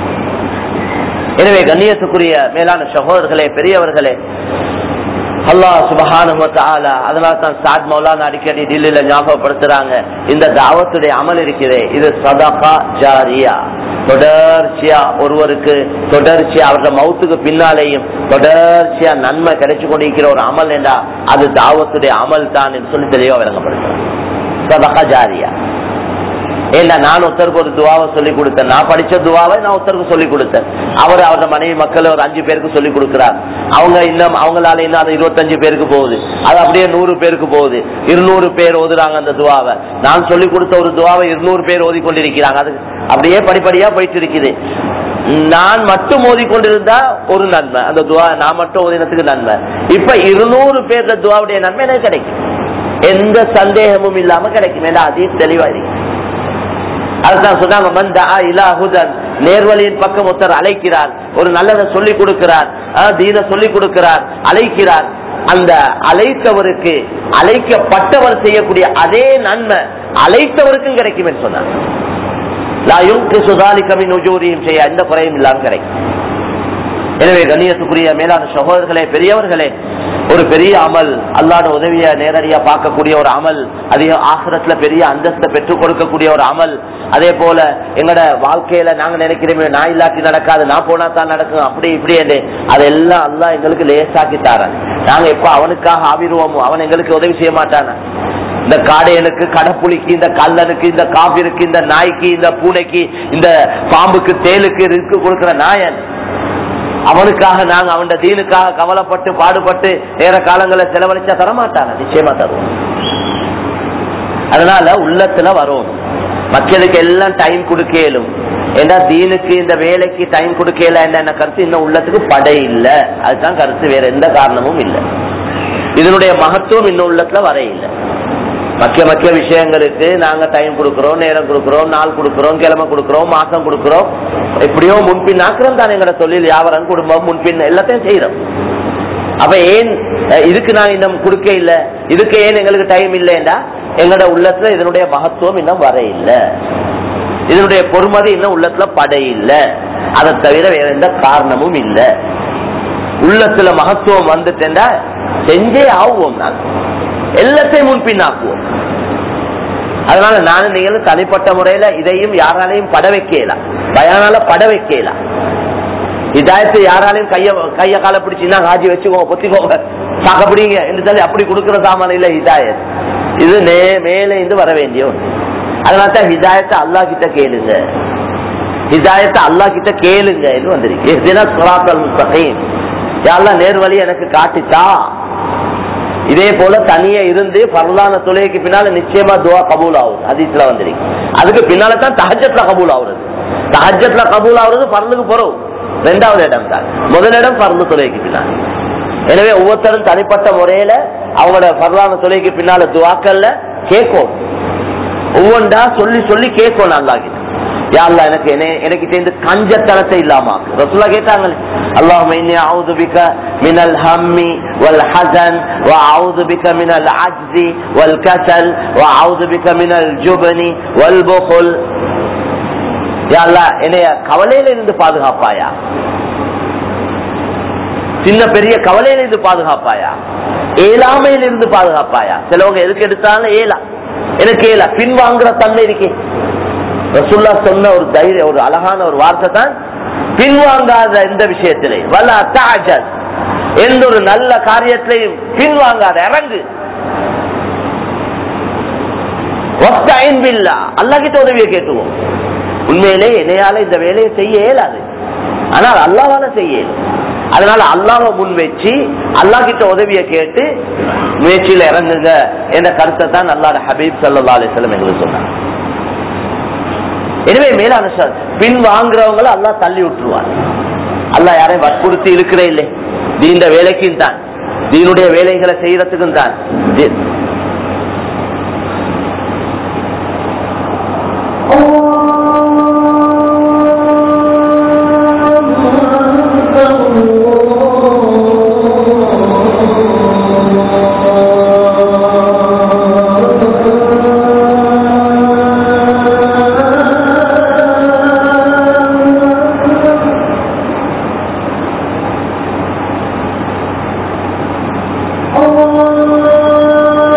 எனவே கண்ணியத்துக்குரிய மேலான சகோதரர்களே பெரியவர்களே அல்லாஹ் சுபஹானஹு வ தஆலா அதனால தான் சாத் மௌலானா அடிக்கடி டில்லில ஞாபகப்படுத்துறாங்க இந்த தாவத்துடைய அமல் இருக்கிறே இது சதகா ஜாரியா தொடர்ச்சியா ஒருவருக்கு தொடர்ச்சியா அவരുടെ மௌத்துக்கு பின்னாலேயும் தொடர்ச்சியா நன்மை கிடைச்சு கொண்டிருக்கிற ஒரு அமல் என்றா அது தாவத்துடைய அமல் தான் என்று சொல்லி தெளிவா விளங்கப்படுத்துறாங்க சதகா ஜாரியா ஏன்னா நான் ஒருத்தருக்கு ஒரு துவாவை சொல்லி கொடுத்தேன் நான் படிச்ச துவாவை நான் ஒருத்தருக்கு சொல்லி கொடுத்தேன் அவர் அவரோட மனைவி மக்கள் ஒரு அஞ்சு பேருக்கு சொல்லி கொடுக்கிறார் அவங்க இன்னும் அவங்களால இன்னும் அது இருபத்தஞ்சு பேருக்கு போகுது அது அப்படியே நூறு பேருக்கு போகுது இருநூறு பேர் ஓதுறாங்க அந்த துவாவை நான் சொல்லி கொடுத்த ஒரு துவாவை இருநூறு பேர் ஓதி கொண்டிருக்கிறாங்க அது அப்படியே படிப்படியா போயிட்டு இருக்குது நான் மட்டும் ஓதி கொண்டிருந்தா ஒரு நன்மை அந்த துவா நான் மட்டும் ஓதினத்துக்கு நன்மை இப்ப இருநூறு பேர் துவாவுடைய நன்மை எனக்கு கிடைக்கும் எந்த சந்தேகமும் இல்லாம கிடைக்கும் ஏன்னா அதையும் தெளிவா இருக்கு அதுதான் சொன்னாங்க மன் தஆ இலா ஹுதன் நேர்வழியின் பக்கம் ஒருத்தர் அழைக்கிறார் ஒரு நல்லதை சொல்லி கொடுக்கிறார் அஹ், தீன சொல்லி கொடுக்கிறார் அழைக்கிறார் அந்த அழைத்தவருக்கு அழைக்கப்பட்டவர் செய்யக்கூடிய அதே நன்மை அழைத்தவருக்கும் கிடைக்கும் என்று சொன்னார் லா யுன்கிசு ذلك من உஜூரிஹிம் ஷைஆ எந்த குறையும் இல்லாம கிடைக்கும் எனவே கண்ணியத்துக்குரிய மேலான சகோதரர்களே பெரியவர்களே ஒரு பெரிய அமல் அல்லாட உதவிய நேரடியா பார்க்கக்கூடிய ஒரு அமல் அதிக ஆசிரத்துல பெரிய அந்தஸ்தை பெற்றுக் கொடுக்கக்கூடிய ஒரு அமல் அதே போல எங்கட வாழ்க்கையில நாங்க நினைக்கிறோமே நான் இல்லாட்டி நடக்காது நான் போனா தான் நடக்கும் அப்படி இப்படி என்று அதெல்லாம் அல்லாஹ் எங்களுக்கு லேசாக்கி தாரான் நாங்க எப்ப அவனுக்காக ஆவிருவோமோ அவன் எங்களுக்கு உதவி செய்ய மாட்டானா இந்த காடையனுக்கு கடப்புலிக்கு இந்த கல்லனுக்கு இந்த காபிருக்கு இந்த நாய்க்கு இந்த பூனைக்கு இந்த பாம்புக்கு தேலுக்கு ரிஸ்க் கொடுக்கிற நாயன் அவனுக்காக நாங்க அவன் தீனுக்காக கவலைப்பட்டு பாடுபட்டு நேர காலங்களை செலவழிச்சா தரமாட்டாங்க நிச்சயமா தருவோம் அதனால உள்ளத்துல வரும் மக்களுக்கு எல்லாம் டைம் கொடுக்கலும் ஏன்னா தீனுக்கு இந்த வேலைக்கு டைம் கொடுக்கல என்ன கருத்து இன்னும் உள்ளத்துக்கு படை இல்ல அதுதான் கருத்து வேற எந்த காரணமும் இல்லை இதனுடைய மகத்துவம் இன்னும் உள்ளத்துல வர இல்லை மக்கிய மக்கிய விஷயங்களுக்கு நாங்க டைம் கொடுக்கிறோம் நேரம் கொடுக்கிறோம் நாள் கொடுக்கிறோம் கிழமை கொடுக்கிறோம் மாசம் கொடுக்கிறோம் எப்படியோ முன்பின் ஆக்கிரம் தான் எங்கட தொழில் வியாபாரம் குடும்பம் முன்பின் எல்லாத்தையும் செய்யறோம் அப்ப ஏன் அஹ், இதுக்கு நான் இன்னும் கொடுக்க இல்ல இதுக்கு ஏன் எங்களுக்கு டைம் இல்லைண்டா எங்களோட உள்ளத்துல இதனுடைய மகத்துவம் இன்னும் வர இல்ல இதனுடைய பொறுமதி இன்னும் உள்ளத்துல பட இல்ல அதை தவிர வேற எந்த காரணமும் இல்ல உள்ளத்துல மகத்துவம் வந்துட்டேன்டா செஞ்சே ஆகுவோம் நான் எல்லாத்தையும் முன்பின்னாக்குவோம் அதனால நானும் நீங்களும் தனிப்பட்ட முறையில இதையும் யாராலையும் பட வைக்கலாம் பயானால பட வைக்கலாம் இதாயத்தை யாராலையும் கைய கைய கால பிடிச்சின்னா காஜி வச்சுக்கோங்க பொத்திக்கோங்க சாக்கப்பிடிங்க என்று சொல்லி அப்படி கொடுக்கிற சாமான இல்ல ஹிதாயத் இது நே மேலே இருந்து வர வேண்டிய ஒன்று அதனால தான் ஹிதாயத்தை அல்லா கிட்ட கேளுங்க ஹிதாயத்தை அல்லா கிட்ட கேளுங்க என்று வந்திருக்கு இஹ்தினா சிராத்தல் முஸ்தகீம் யா அல்லாஹ் நேர்வழி எனக்கு காட்டித்தா இதே போல தனியா இருந்து பரலான தொலைக்கு பின்னால நிச்சயமா துவா கபூல் ஆகுது ஹதீஸ்ல வந்திருக்கு அதுக்கு பின்னால தான் தஹஜத்ல கபூல் ஆகுறது தஹஜத்ல கபூல் ஆகுறது பரலுக்கு போறோம் ரெண்டாவது இடம் தான் முதல் இடம் பரந்து தொலைக்கு பின்னால் எனவே ஒவ்வொருத்தரும் தனிப்பட்ட முறையில அவங்களோட பரலான தொலைக்கு பின்னால துவாக்கல்ல கேட்கும் ஒவ்வொன்றா சொல்லி சொல்லி கேட்கும் நல்லா கிட்ட யாழ்லா எனக்கு என்ன- எனக்கு இந்த கஞ்சத்தனத்தை இல்லாம ரசுல்லா கேட்டாங்களே اللهم إني أعوذ بك من الهم والحزن وأعوذ بك من العجز والكسل وأعوذ بك من الجبن والبخل யா அல்லாஹ் என்னைய கவலையில இருந்து பாதுகாப்பாயா சின்ன பெரிய கவலையில இருந்து பாதுகாப்பாயா ஏழாமையில இருந்து பாதுகாப்பாயா சிலவங்க எதுக்கு எடுத்தாலும் ஏலா எனக்கு ஏலா பின்வாங்குற தன்மை இருக்கே ரசுல்லா சொன்ன ஒரு தைரியம் ஒரு அழகான ஒரு வார்த்தை தான் பின்வாங்காத இந்த விஷயத்திலே வல்ல தாஜத் எந்த ஒரு நல்ல காரியத்திலையும் பின்வாங்காத இறங்கு வஸ்தஈன் பில்லாஹ். அல்லாஹ் கிட்ட உதவியை கேட்டுவோம் உண்மையிலே என்னையால இந்த வேலையை செய்ய இயலாது ஆனால் அல்லாவால செய்ய இயலும். அதனால அல்லாவை முன் வச்சு அல்லாஹ் கிட்ட உதவியை கேட்டு முயற்சியில இறங்குங்க என்ற கருத்தை தான் அல்லாட ஹபீப் சல்லா அலிஸ்லம் எங்களுக்கு சொன்னாங்க எனவே மேலான சார் பின் வாங்குறவங்களை அல்லாஹ் தள்ளி விட்டுருவார் அல்லாஹ் யாரையும் வற்புறுத்தி இருக்கிறே இல்லை தீண்ட வேலைக்கும் தான் தீனுடைய வேலைகளை செய்யறதுக்கும் தான் தி- الله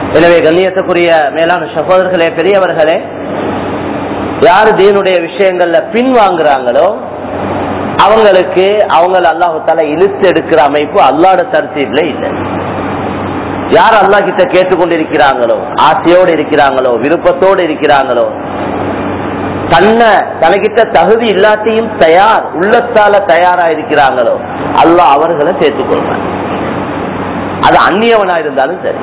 எனவே கண்ணியத்துக்குரிய மேலான சகோதரர்களே பெரியவர்களே யாரு தீனுடைய விஷயங்கள்ல பின் வாங்குறாங்களோ அவங்களுக்கு அவங்கள அல்லாஹு தால இழுத்து எடுக்கிற அமைப்பு அல்லாட தரத்தீப்ல இல்லை யார் அல்லாஹ் கிட்ட கேட்டுக்கொண்டிருக்கிறாங்களோ ஆசையோடு இருக்கிறாங்களோ விருப்பத்தோடு இருக்கிறாங்களோ தன்னை தனக்கிட்ட தகுதி இல்லாத்தையும் தயார் உள்ளத்தால தயாரா இருக்கிறாங்களோ அல்லாஹ் அவர்களை சேர்த்துக்கொள்வான் அது அந்நியவனா இருந்தாலும் சரி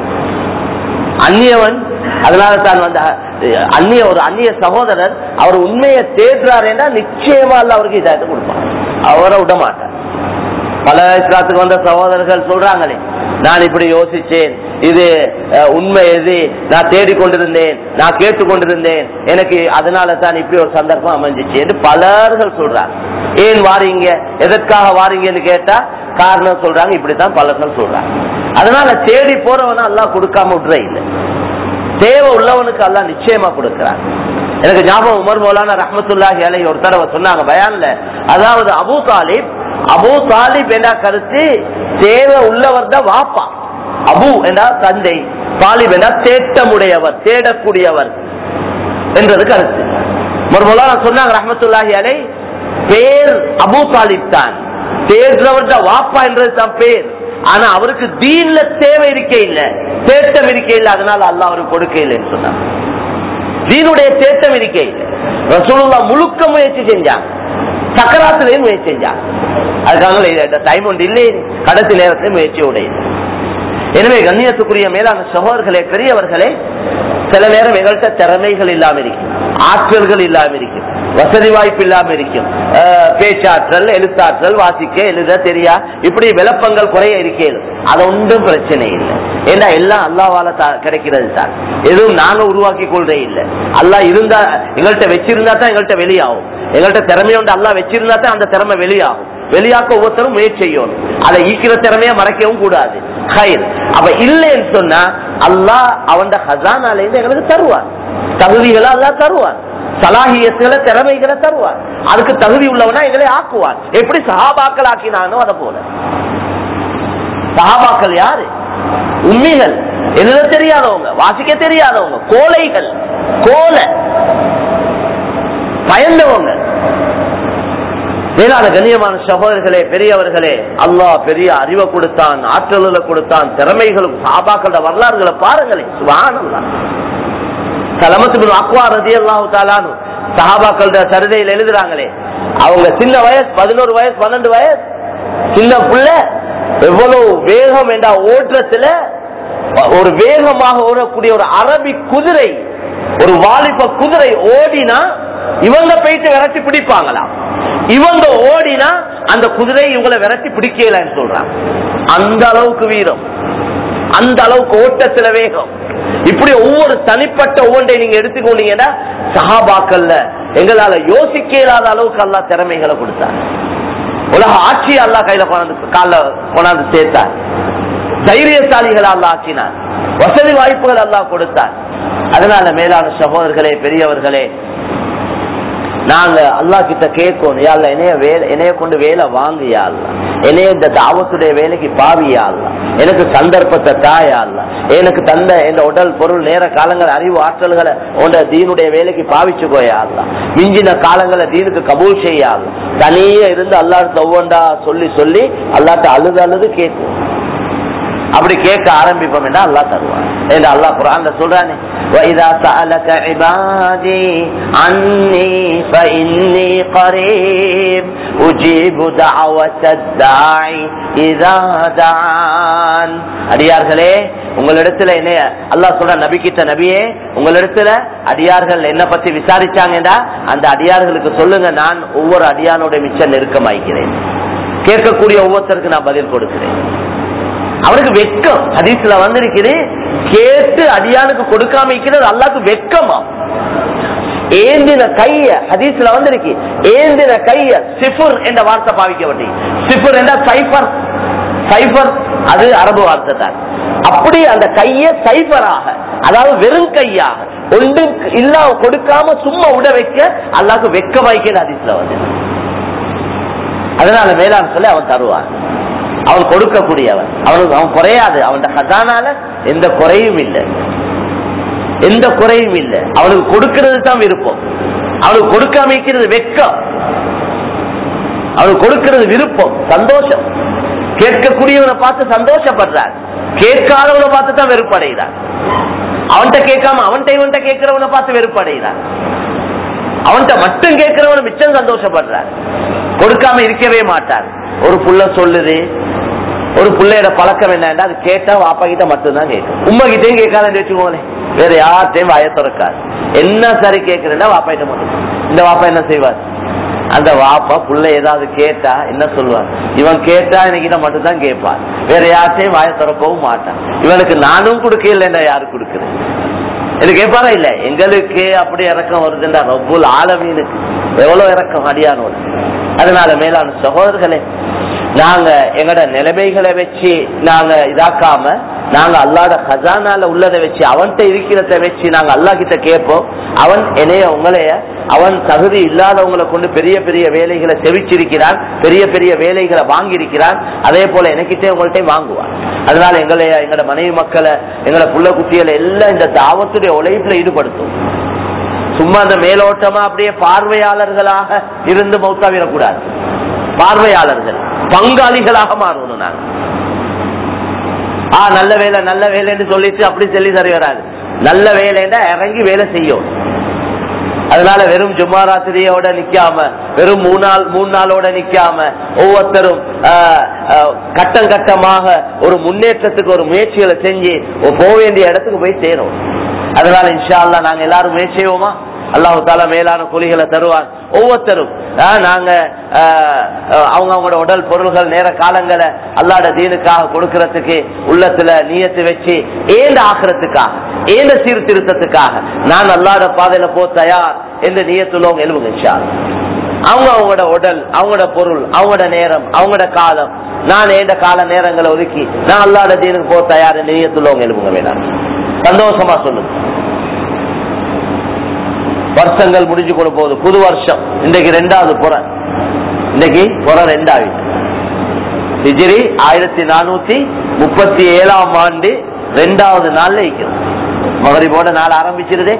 அந்நியவன் அதனால தான் வந்து அஹ், அந்நிய ஒரு அந்நிய சகோதரர் அவர் உண்மையை தேடுறார் என்றால் நிச்சயமா அல்ல அவருக்கு இதாயத்தை கொடுப்பான் அவரை விட மாட்டார் பல இஸ்லாத்துக்கு வந்த சகோதரர்கள் சொல்றாங்களே நான் இப்படி யோசிச்சேன் இது அஹ், உண்மை எது நான் தேடிக்கொண்டிருந்தேன் நான் கேட்டுக்கொண்டிருந்தேன் எனக்கு அதனால தான் இப்படி ஒரு சந்தர்ப்பம் அமைஞ்சிச்சு என்று பலர்கள் சொல்றாங்க ஏன் வாரீங்க எதற்காக வாரீங்கன்னு கேட்டா காரணம் சொல்றாங்க இப்படித்தான் பலர்கள் சொல்றாங்க அதனால தேடி போறவன எல்லாம் கொடுக்காம விடுற இல்லை தேவை உள்ளவனுக்கு எல்லாம் நிச்சயமா கொடுக்கிறான் எனக்கு ஞாபகம் உமர் மௌலானா ரஹமத்துல்லாஹி அலை ஒரு தடவை சொன்னாங்க பயான்ல அதாவது அபூ தாலிப் அபூ தாலிப் என்ற கருத்து தேவை உள்ளவர் தான் வாப்பா அபு என்றா தந்தை தாலிப் என்றா தேட்டமுடையவர் தேடக்கூடியவர் என்றது கருத்து ஒரு மௌலானா சொன்னாங்க ரஹமத்துல்லாஹி அலை பேர் அபூ தாலிப் தான் தேடுறவர்ட வாப்பா என்றது தான் பேர் ஆனா அவருக்கு தீன்ல தேவை இருக்க இல்ல தேட்டம் இருக்க இல்ல அதனால அல்லாஹ் அவருக்கு கொடுக்க இல்லைன்னு சொன்னாங்க தீனுடைய தேட்டம் இருக்க இல்ல ரசூலுல்லா முழுக்க முயற்சி செஞ்சாங்க சக்கராத்திலையும் முயற்சி செஞ்சாங்க அதுக்காக டைம் ஒன்று இல்லை கடைசி நேரத்தில் முயற்சி உடைய எனவே கண்ணியத்துக்குரிய மேலான சகோதரர்களே பெரியவர்களே சில நேரம் எங்கள்கிட்ட திறமைகள் இல்லாம இருக்கும் ஆற்றல்கள் இல்லாம இருக்கும் வசதி வாய்ப்பு இல்லாம இருக்கும் அஹ், பேச்சாற்றல் எழுத்தாற்றல் வாசிக்க எழுத தெரியா இப்படி விளப்பங்கள் குறைய இருக்கேன் அது ஒன்றும் பிரச்சனை இல்லை ஏன்னா எல்லாம் அல்லாவால தா- கிடைக்கிறது தான் எதுவும் நாங்க உருவாக்கி கொள்றே இல்லை அல்லாஹ் இருந்தா எங்கள்கிட்ட வச்சிருந்தா தான் எங்கள்கிட்ட வெளியாகும் எங்கள்கிட்ட திறமை உண்டு அல்லாஹ் வச்சிருந்தா தான் அந்த திறமை வெளியாகும் வெளியாக்க ஒவ்வொருத்தரும் முயற்சி செய்யணும் அதை ஈக்கிற திறமைய மறைக்கவும் கூடாது ஹைர் அப்ப இல்லைன்னு சொன்னா அல்லாஹ் அவன் ஹசானால இருந்து எங்களுக்கு தருவான் தகுதிகளை அல்லாஹ் தருவான் சலாகியத்துகளை திறமைகளை தருவான் அதுக்கு தகுதி உள்ளவனா எங்களை ஆக்குவான் எப்படி சஹாபாக்கள் ஆக்கினானோ அதை போல சஹாபாக்கள் யாரு உண்மைகள் எழுத தெரியாதவங்க வாசிக்க தெரியாதவங்க கோழைகள் கோலை பயந்தவங்க மேலான கண்ணியமான சகோதரர்களே பெரியவர்களே அல்லாஹ் பெரிய அறிவை கொடுத்தான் ஆற்றல்களை கொடுத்தான் திறமைகளும் சாபாக்கள வரலாறுகளை பாருங்களேன் சுபானல்லாம் சலமத்து அக்வா ரதி அல்லாஹு தாலானு சஹாபாக்கள சரிதையில் எழுதுறாங்களே அவங்க சின்ன வயசு பதினோரு வயசு பன்னெண்டு வயசு சின்ன புள்ள எவ்வளவு வேகம் என்ற ஓட்டத்துல ஒரு வேகமாக ஓடக்கூடிய ஒரு அரபி குதிரை ஒரு வாலிப குதிரை ஓடினா இவங்க போயிட்டு விரட்டி பிடிப்பாங்களாம் இவங்க ஓடினா அந்த குதிரை இவங்களை விரட்டி பிடிக்கலன்னு சொல்றாங்க அந்த அளவுக்கு வீரம் அந்த அளவுக்கு ஓட்டத்துல வேகம் இப்படி ஒவ்வொரு தனிப்பட்ட ஒவ்வொன்றை நீங்க எடுத்துக்கொண்டீங்கன்னா சஹாபாக்கள்ல எங்களால யோசிக்க இயலாத அளவுக்கு அல்லா திறமைகளை கொடுத்தாங்க உலக ஆட்சி அல்லா கையில கொண்டாந்து கால கொண்டாந்து சேர்த்தார் தைரியசாலிகள் அல்லா ஆக்கினார் வசதி வாய்ப்புகள் அல்லாஹ் கொடுத்தார் அதனால மேலான சகோதரர்களே பெரியவர்களே நாங்க அல்லா கிட்ட கேட்கணும் யாழ்ல என்னைய வேலை என்னைய கொண்டு வேலை வாங்கியா அல்ல என்னைய இந்த தாவத்துடைய வேலைக்கு பாவியா அல்ல எனக்கு சந்தர்ப்பத்தை தாயா அல்ல எனக்கு தந்த இந்த உடல் பொருள் நேர காலங்கள் அறிவு ஆற்றல்களை உண்ட தீனுடைய வேலைக்கு பாவிச்சுக்கோயா அல்ல மிஞ்சின காலங்களை தீனுக்கு கபூல் செய்யா அல்ல தனியே இருந்து அல்லாட்ட ஒவ்வொன்றா சொல்லி சொல்லி அல்லாட்ட அழுது அழுது கேட்கும் அப்படி கேட்க ஆரம்பிப்போம் என்றா அல்லாஹ் தருவான் என்று அல்லாஹ் குரான்ல சொல்றானே وَإِذَا سَأَلَكَ عِبَادِي عَنِّي فَإِنِّي قَرِيبٌ أُجِيبُ دَعْوَةَ الدَّاعِ إِذَا دَعَانِ அடியார்களே உங்களிடத்துல என்ன அல்லாஹ் சொல்ற நபி கிட்ட நபியே உங்களிடத்துல அடியார்கள் என்ன பத்தி விசாரிச்சாங்கடா அந்த அடியார்களுக்கு சொல்லுங்க நான் ஒவ்வொரு அடியானோட மிச்சம் நெருக்கமாய்க்கிறேன் கேட்கக்கூடிய ஒவ்வொருத்தருக்கு நான் பதில் கொடுக்கிறேன் அவருக்கு வெக்கம் ஹதீஸ்ல வந்திருக்குது கேட்டு அடியானுக்கு கொடுக்காம இருக்கிறது அல்லாக்கு வெக்கமா ஏந்தின கைய ஹதீஸ்ல வந்திருக்கு ஏந்தின கைய சிஃபுர் என்ற வார்த்தை பாவிக்கப்பட்டு சிஃபுர் என்ற சைபர் சைபர் அது அரபு வார்த்தை தான் அப்படி அந்த கைய சைபராக அதாவது வெறும் கையாக ஒன்று இல்லாம கொடுக்காம சும்மா உட வைக்க அல்லாக்கு வெக்க வைக்கிறது ஹதீஸ்ல வந்து அதனால மேலாண் சொல்லி அவன் தருவான் அவன் கொடுக்கக்கூடியவன் அவனுக்கு அவன் குறையாது அவன் ஹசானால எந்த குறையும் இல்லை எந்த குறையும் இல்லை அவனுக்கு கொடுக்கிறது தான் விருப்பம் அவனுக்கு கொடுக்காம இருக்கிறது வெக்கம் அவனுக்கு கொடுக்கிறது விருப்பம் சந்தோஷம் கேட்கக்கூடியவனை பார்த்து சந்தோஷப்படுறார் கேட்காதவனை பார்த்து தான் வெறுப்படைகிறார் அவன்கிட்ட கேட்காம அவன்கிட்ட இவன்கிட்ட கேட்கிறவனை பார்த்து வெறுப்படைகிறார் அவன்கிட்ட மட்டும் கேட்கிறவன மிச்சம் சந்தோஷப்படுறார் கொடுக்காம இருக்கவே மாட்டார் ஒரு புள்ள சொல்லுது ஒரு பிள்ளையோட பழக்கம் என்னன்னா அது கேட்டா வாப்பா கிட்ட மட்டும்தான் கேட்கும் உமா கிட்டையும் கேட்காதுன்னு வச்சுக்கோங்களேன் வேற யார்ட்டையும் வாய திறக்காது என்ன சரி கேட்கிறேன்னா வாப்பா கிட்ட மட்டும் இந்த வாப்பா என்ன செய்வார் அந்த வாப்பா புள்ள ஏதாவது கேட்டா என்ன சொல்லுவார் இவன் கேட்டா என்கிட்ட மட்டும்தான் கேட்பான் வேற யார்ட்டையும் வாய திறக்கவும் மாட்டான் இவனுக்கு நானும் கொடுக்கல யாரு கொடுக்குறேன் இது கேட்பாரா இல்ல எங்களுக்கு அப்படி இறக்கம் வருதுன்னா ரப்புல் ஆலமீனுக்கு எவ்வளவு இறக்கம் அடியானோட அதனால மேலான சகோதரர்களே நாங்க எங்கட நிலைமைகளை வச்சு நாங்க இதாக்காம நாங்க அல்லாட கஜானால உள்ளதை வச்சு அவன்கிட்ட இருக்கிறத வச்சு நாங்க அல்லா கிட்ட கேட்போம் அவன் என்னைய உங்களைய அவன் தகுதி இல்லாதவங்களை கொண்டு பெரிய பெரிய வேலைகளை செவிச்சிருக்கிறான் பெரிய பெரிய வேலைகளை வாங்கியிருக்கிறான் அதே போல எனக்கிட்டே உங்கள்கிட்ட வாங்குவான் அதனால எங்களை எங்களோட மனைவி மக்களை எங்களோட புள்ள குட்டிகளை எல்லாம் இந்த தாவத்துடைய உழைப்புல ஈடுபடுத்தும் சும்மா அந்த மேலோட்டமா அப்படியே பார்வையாளர்களாக இருந்து மௌத்தாவிடக்கூடாது பார்வையாளர்கள் பங்காளிகளாக மாறணும் நாங்க ஆ நல்ல வேலை நல்ல வேலைன்னு சொல்லிட்டு அப்படி சொல்லி சரி வராது நல்ல வேலைன்னா இறங்கி வேலை செய்யும் அதனால வெறும் ஜும்மா ராத்திரியோட நிக்காம வெறும் மூணு நாள் மூணு நாளோட நிக்காம ஒவ்வொருத்தரும் ஆஹ், ஆஹ், கட்டம் கட்டமாக ஒரு முன்னேற்றத்துக்கு ஒரு முயற்சிகளை செஞ்சு ஒரு போக வேண்டிய இடத்துக்கு போய் சேரும் அதனால இன்ஷா அல்லாஹ் நாங்க எல்லாரும் முயற்சி செய்வோமா அல்லாஹு தாலா மேலான கூலிகளை தருவார் ஒவ்வொருத்தரும் ஆஹ், நாங்க ஆஹ், ஆஹ், அவங்க அவங்களோட உடல் பொருள்கள் நேர காலங்களை அல்லாட தீனுக்காக கொடுக்கறதுக்கு உள்ளத்துல நீயத்து வச்சு ஏந்த ஆக்கிறதுக்காக ஏந்த சீர்திருத்தத்துக்காக நான் அல்லாட பாதையில போ தயார் என்று நீயத்துள்ளவங்க எழுவுங்க இன்ஷா அல்லாஹ். அவங்க அவங்களோட உடல் அவங்களோட பொருள் அவங்களோட நேரம் அவங்களோட காலம் நான் ஏந்த கால நேரங்களை ஒதுக்கி நான் அல்லாட தீனுக்கு போ தயார் என்று நீயத்துள்ளவங்க எழுவுங்க வேணாம் சந்தோஷமா சொல்லுங்க வருஷங்கள் முடிஞ்சு கொண்டு போகுது புது வருஷம் இன்னைக்கு ரெண்டாவது புற இன்னைக்கு புற ரெண்டாவது ஹிஜ்ரி ஆயிரத்தி நானூத்தி முப்பத்தி ஏழாம் ஆண்டு ரெண்டாவது நாள்ல இருக்கிறது மகரிபோட நாள் ஆரம்பிச்சிருதே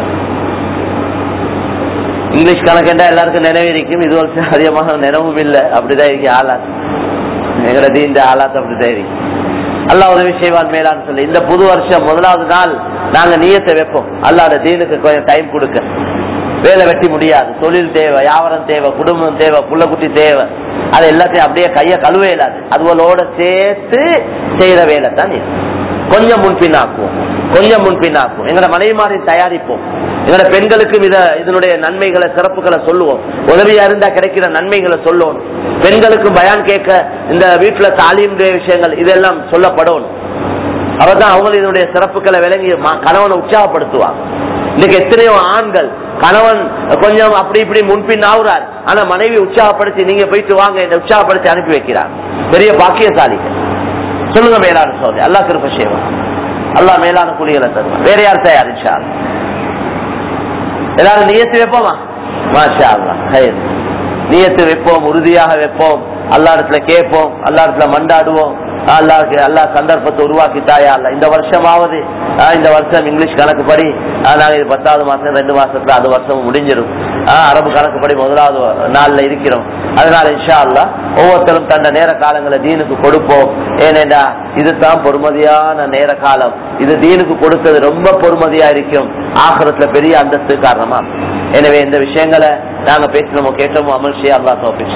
இங்கிலீஷ் கணக்கெண்டா எல்லாருக்கும் நினைவு இருக்கும் இது வருஷம் அதிகமாக நினைவும் இல்லை அப்படிதான் இருக்கு ஆளாத் எங்கட தீண்ட ஆளாத் அப்படிதான் இருக்கு அல்லாஹ் உதவி செய்வான் மேலான்னு சொல்லி இந்த புது வருஷம் முதலாவது நாள் நாங்க நீயத்தை வைப்போம் அல்லாட தீனுக்கு கொஞ்சம் டைம் கொடுக்க வேலை வெட்டி முடியாது தொழில் தேவை வியாபாரம் தேவை குடும்பம் தேவை புள்ளக்குட்டி தேவை அது எல்லாத்தையும் அப்படியே கைய கழுவே இல்லாது அதுகளோட சேர்த்து செய்யற வேலை தான் இது கொஞ்சம் முன்பின்னாக்குவோம் கொஞ்சம் முன்பின்னாக்குவோம் எங்களோட மனைவிமாரை தயாரிப்போம் எங்களோட பெண்களுக்கும் இத இதனுடைய நன்மைகளை சிறப்புகளை சொல்லுவோம் உதவியா இருந்தா கிடைக்கிற நன்மைகளை சொல்லுவோம் பெண்களுக்கும் பயான் கேட்க இந்த வீட்டுல தாலீம் விஷயங்கள் இதெல்லாம் சொல்லப்படும் அவர்தான் அவங்க இதனுடைய சிறப்புகளை விளங்கி ம- கணவனை உற்சாகப்படுத்துவாங்க இன்னைக்கு எத்தனையோ ஆண்கள் கணவன் கொஞ்சம் அப்படி இப்படி முன்பின் ஆகுறார் ஆனா மனைவி உற்சாகப்படுத்தி நீங்க போயிட்டு வாங்க என்னை உற்சாகப்படுத்தி அனுப்பி வைக்கிறார் பெரிய பாக்கியசாலிகள் சொல்லுங்க மேலான சோதனை அல்லாஹ் கிருப செய்வான் அல்லாஹ் மேலான குழிகளை தருவான் வேற யார் தயார் இன்ஷா அல்லாஹ். எல்லாரும் நியத்து வைப்போமா மாஷா அல்லாஹ் ஹைர். நியத்து வைப்போம் உறுதியாக வைப்போம் அல்லா இடத்துல கேட்போம் அல்லா இடத்துல மண்டாடுவோம் அல்லாஹ்க்கு அல்லாஹ் சந்தர்ப்பத்தை உருவாக்கி தாயா அல்ல இந்த வருஷமாவது ஆஹ், இந்த வருஷம் இங்கிலீஷ் கணக்குப்படி ஆஹ், நாங்க இது பத்தாவது மாசம் ரெண்டு மாசத்துல அது வருஷம் முடிஞ்சிடும் ஆஹ், அரபு கணக்குப்படி முதலாவது நாள்ல இருக்கிறோம் அதனால இன்ஷா அல்லாஹ் ஒவ்வொருத்தரும் தந்த நேர காலங்களை தீனுக்கு கொடுப்போம் ஏனென்றா இதுதான் பொறுமதியான நேர காலம் இது தீனுக்கு கொடுத்தது ரொம்ப பொறுமதியா இருக்கும் ஆகிரத்துல பெரிய அந்தஸ்து காரணமா எனவே இந்த விஷயங்களை நாங்க பேசினோமோ கேட்டோமோ அமல் செய்ய அல்லா தோப்பிச்சு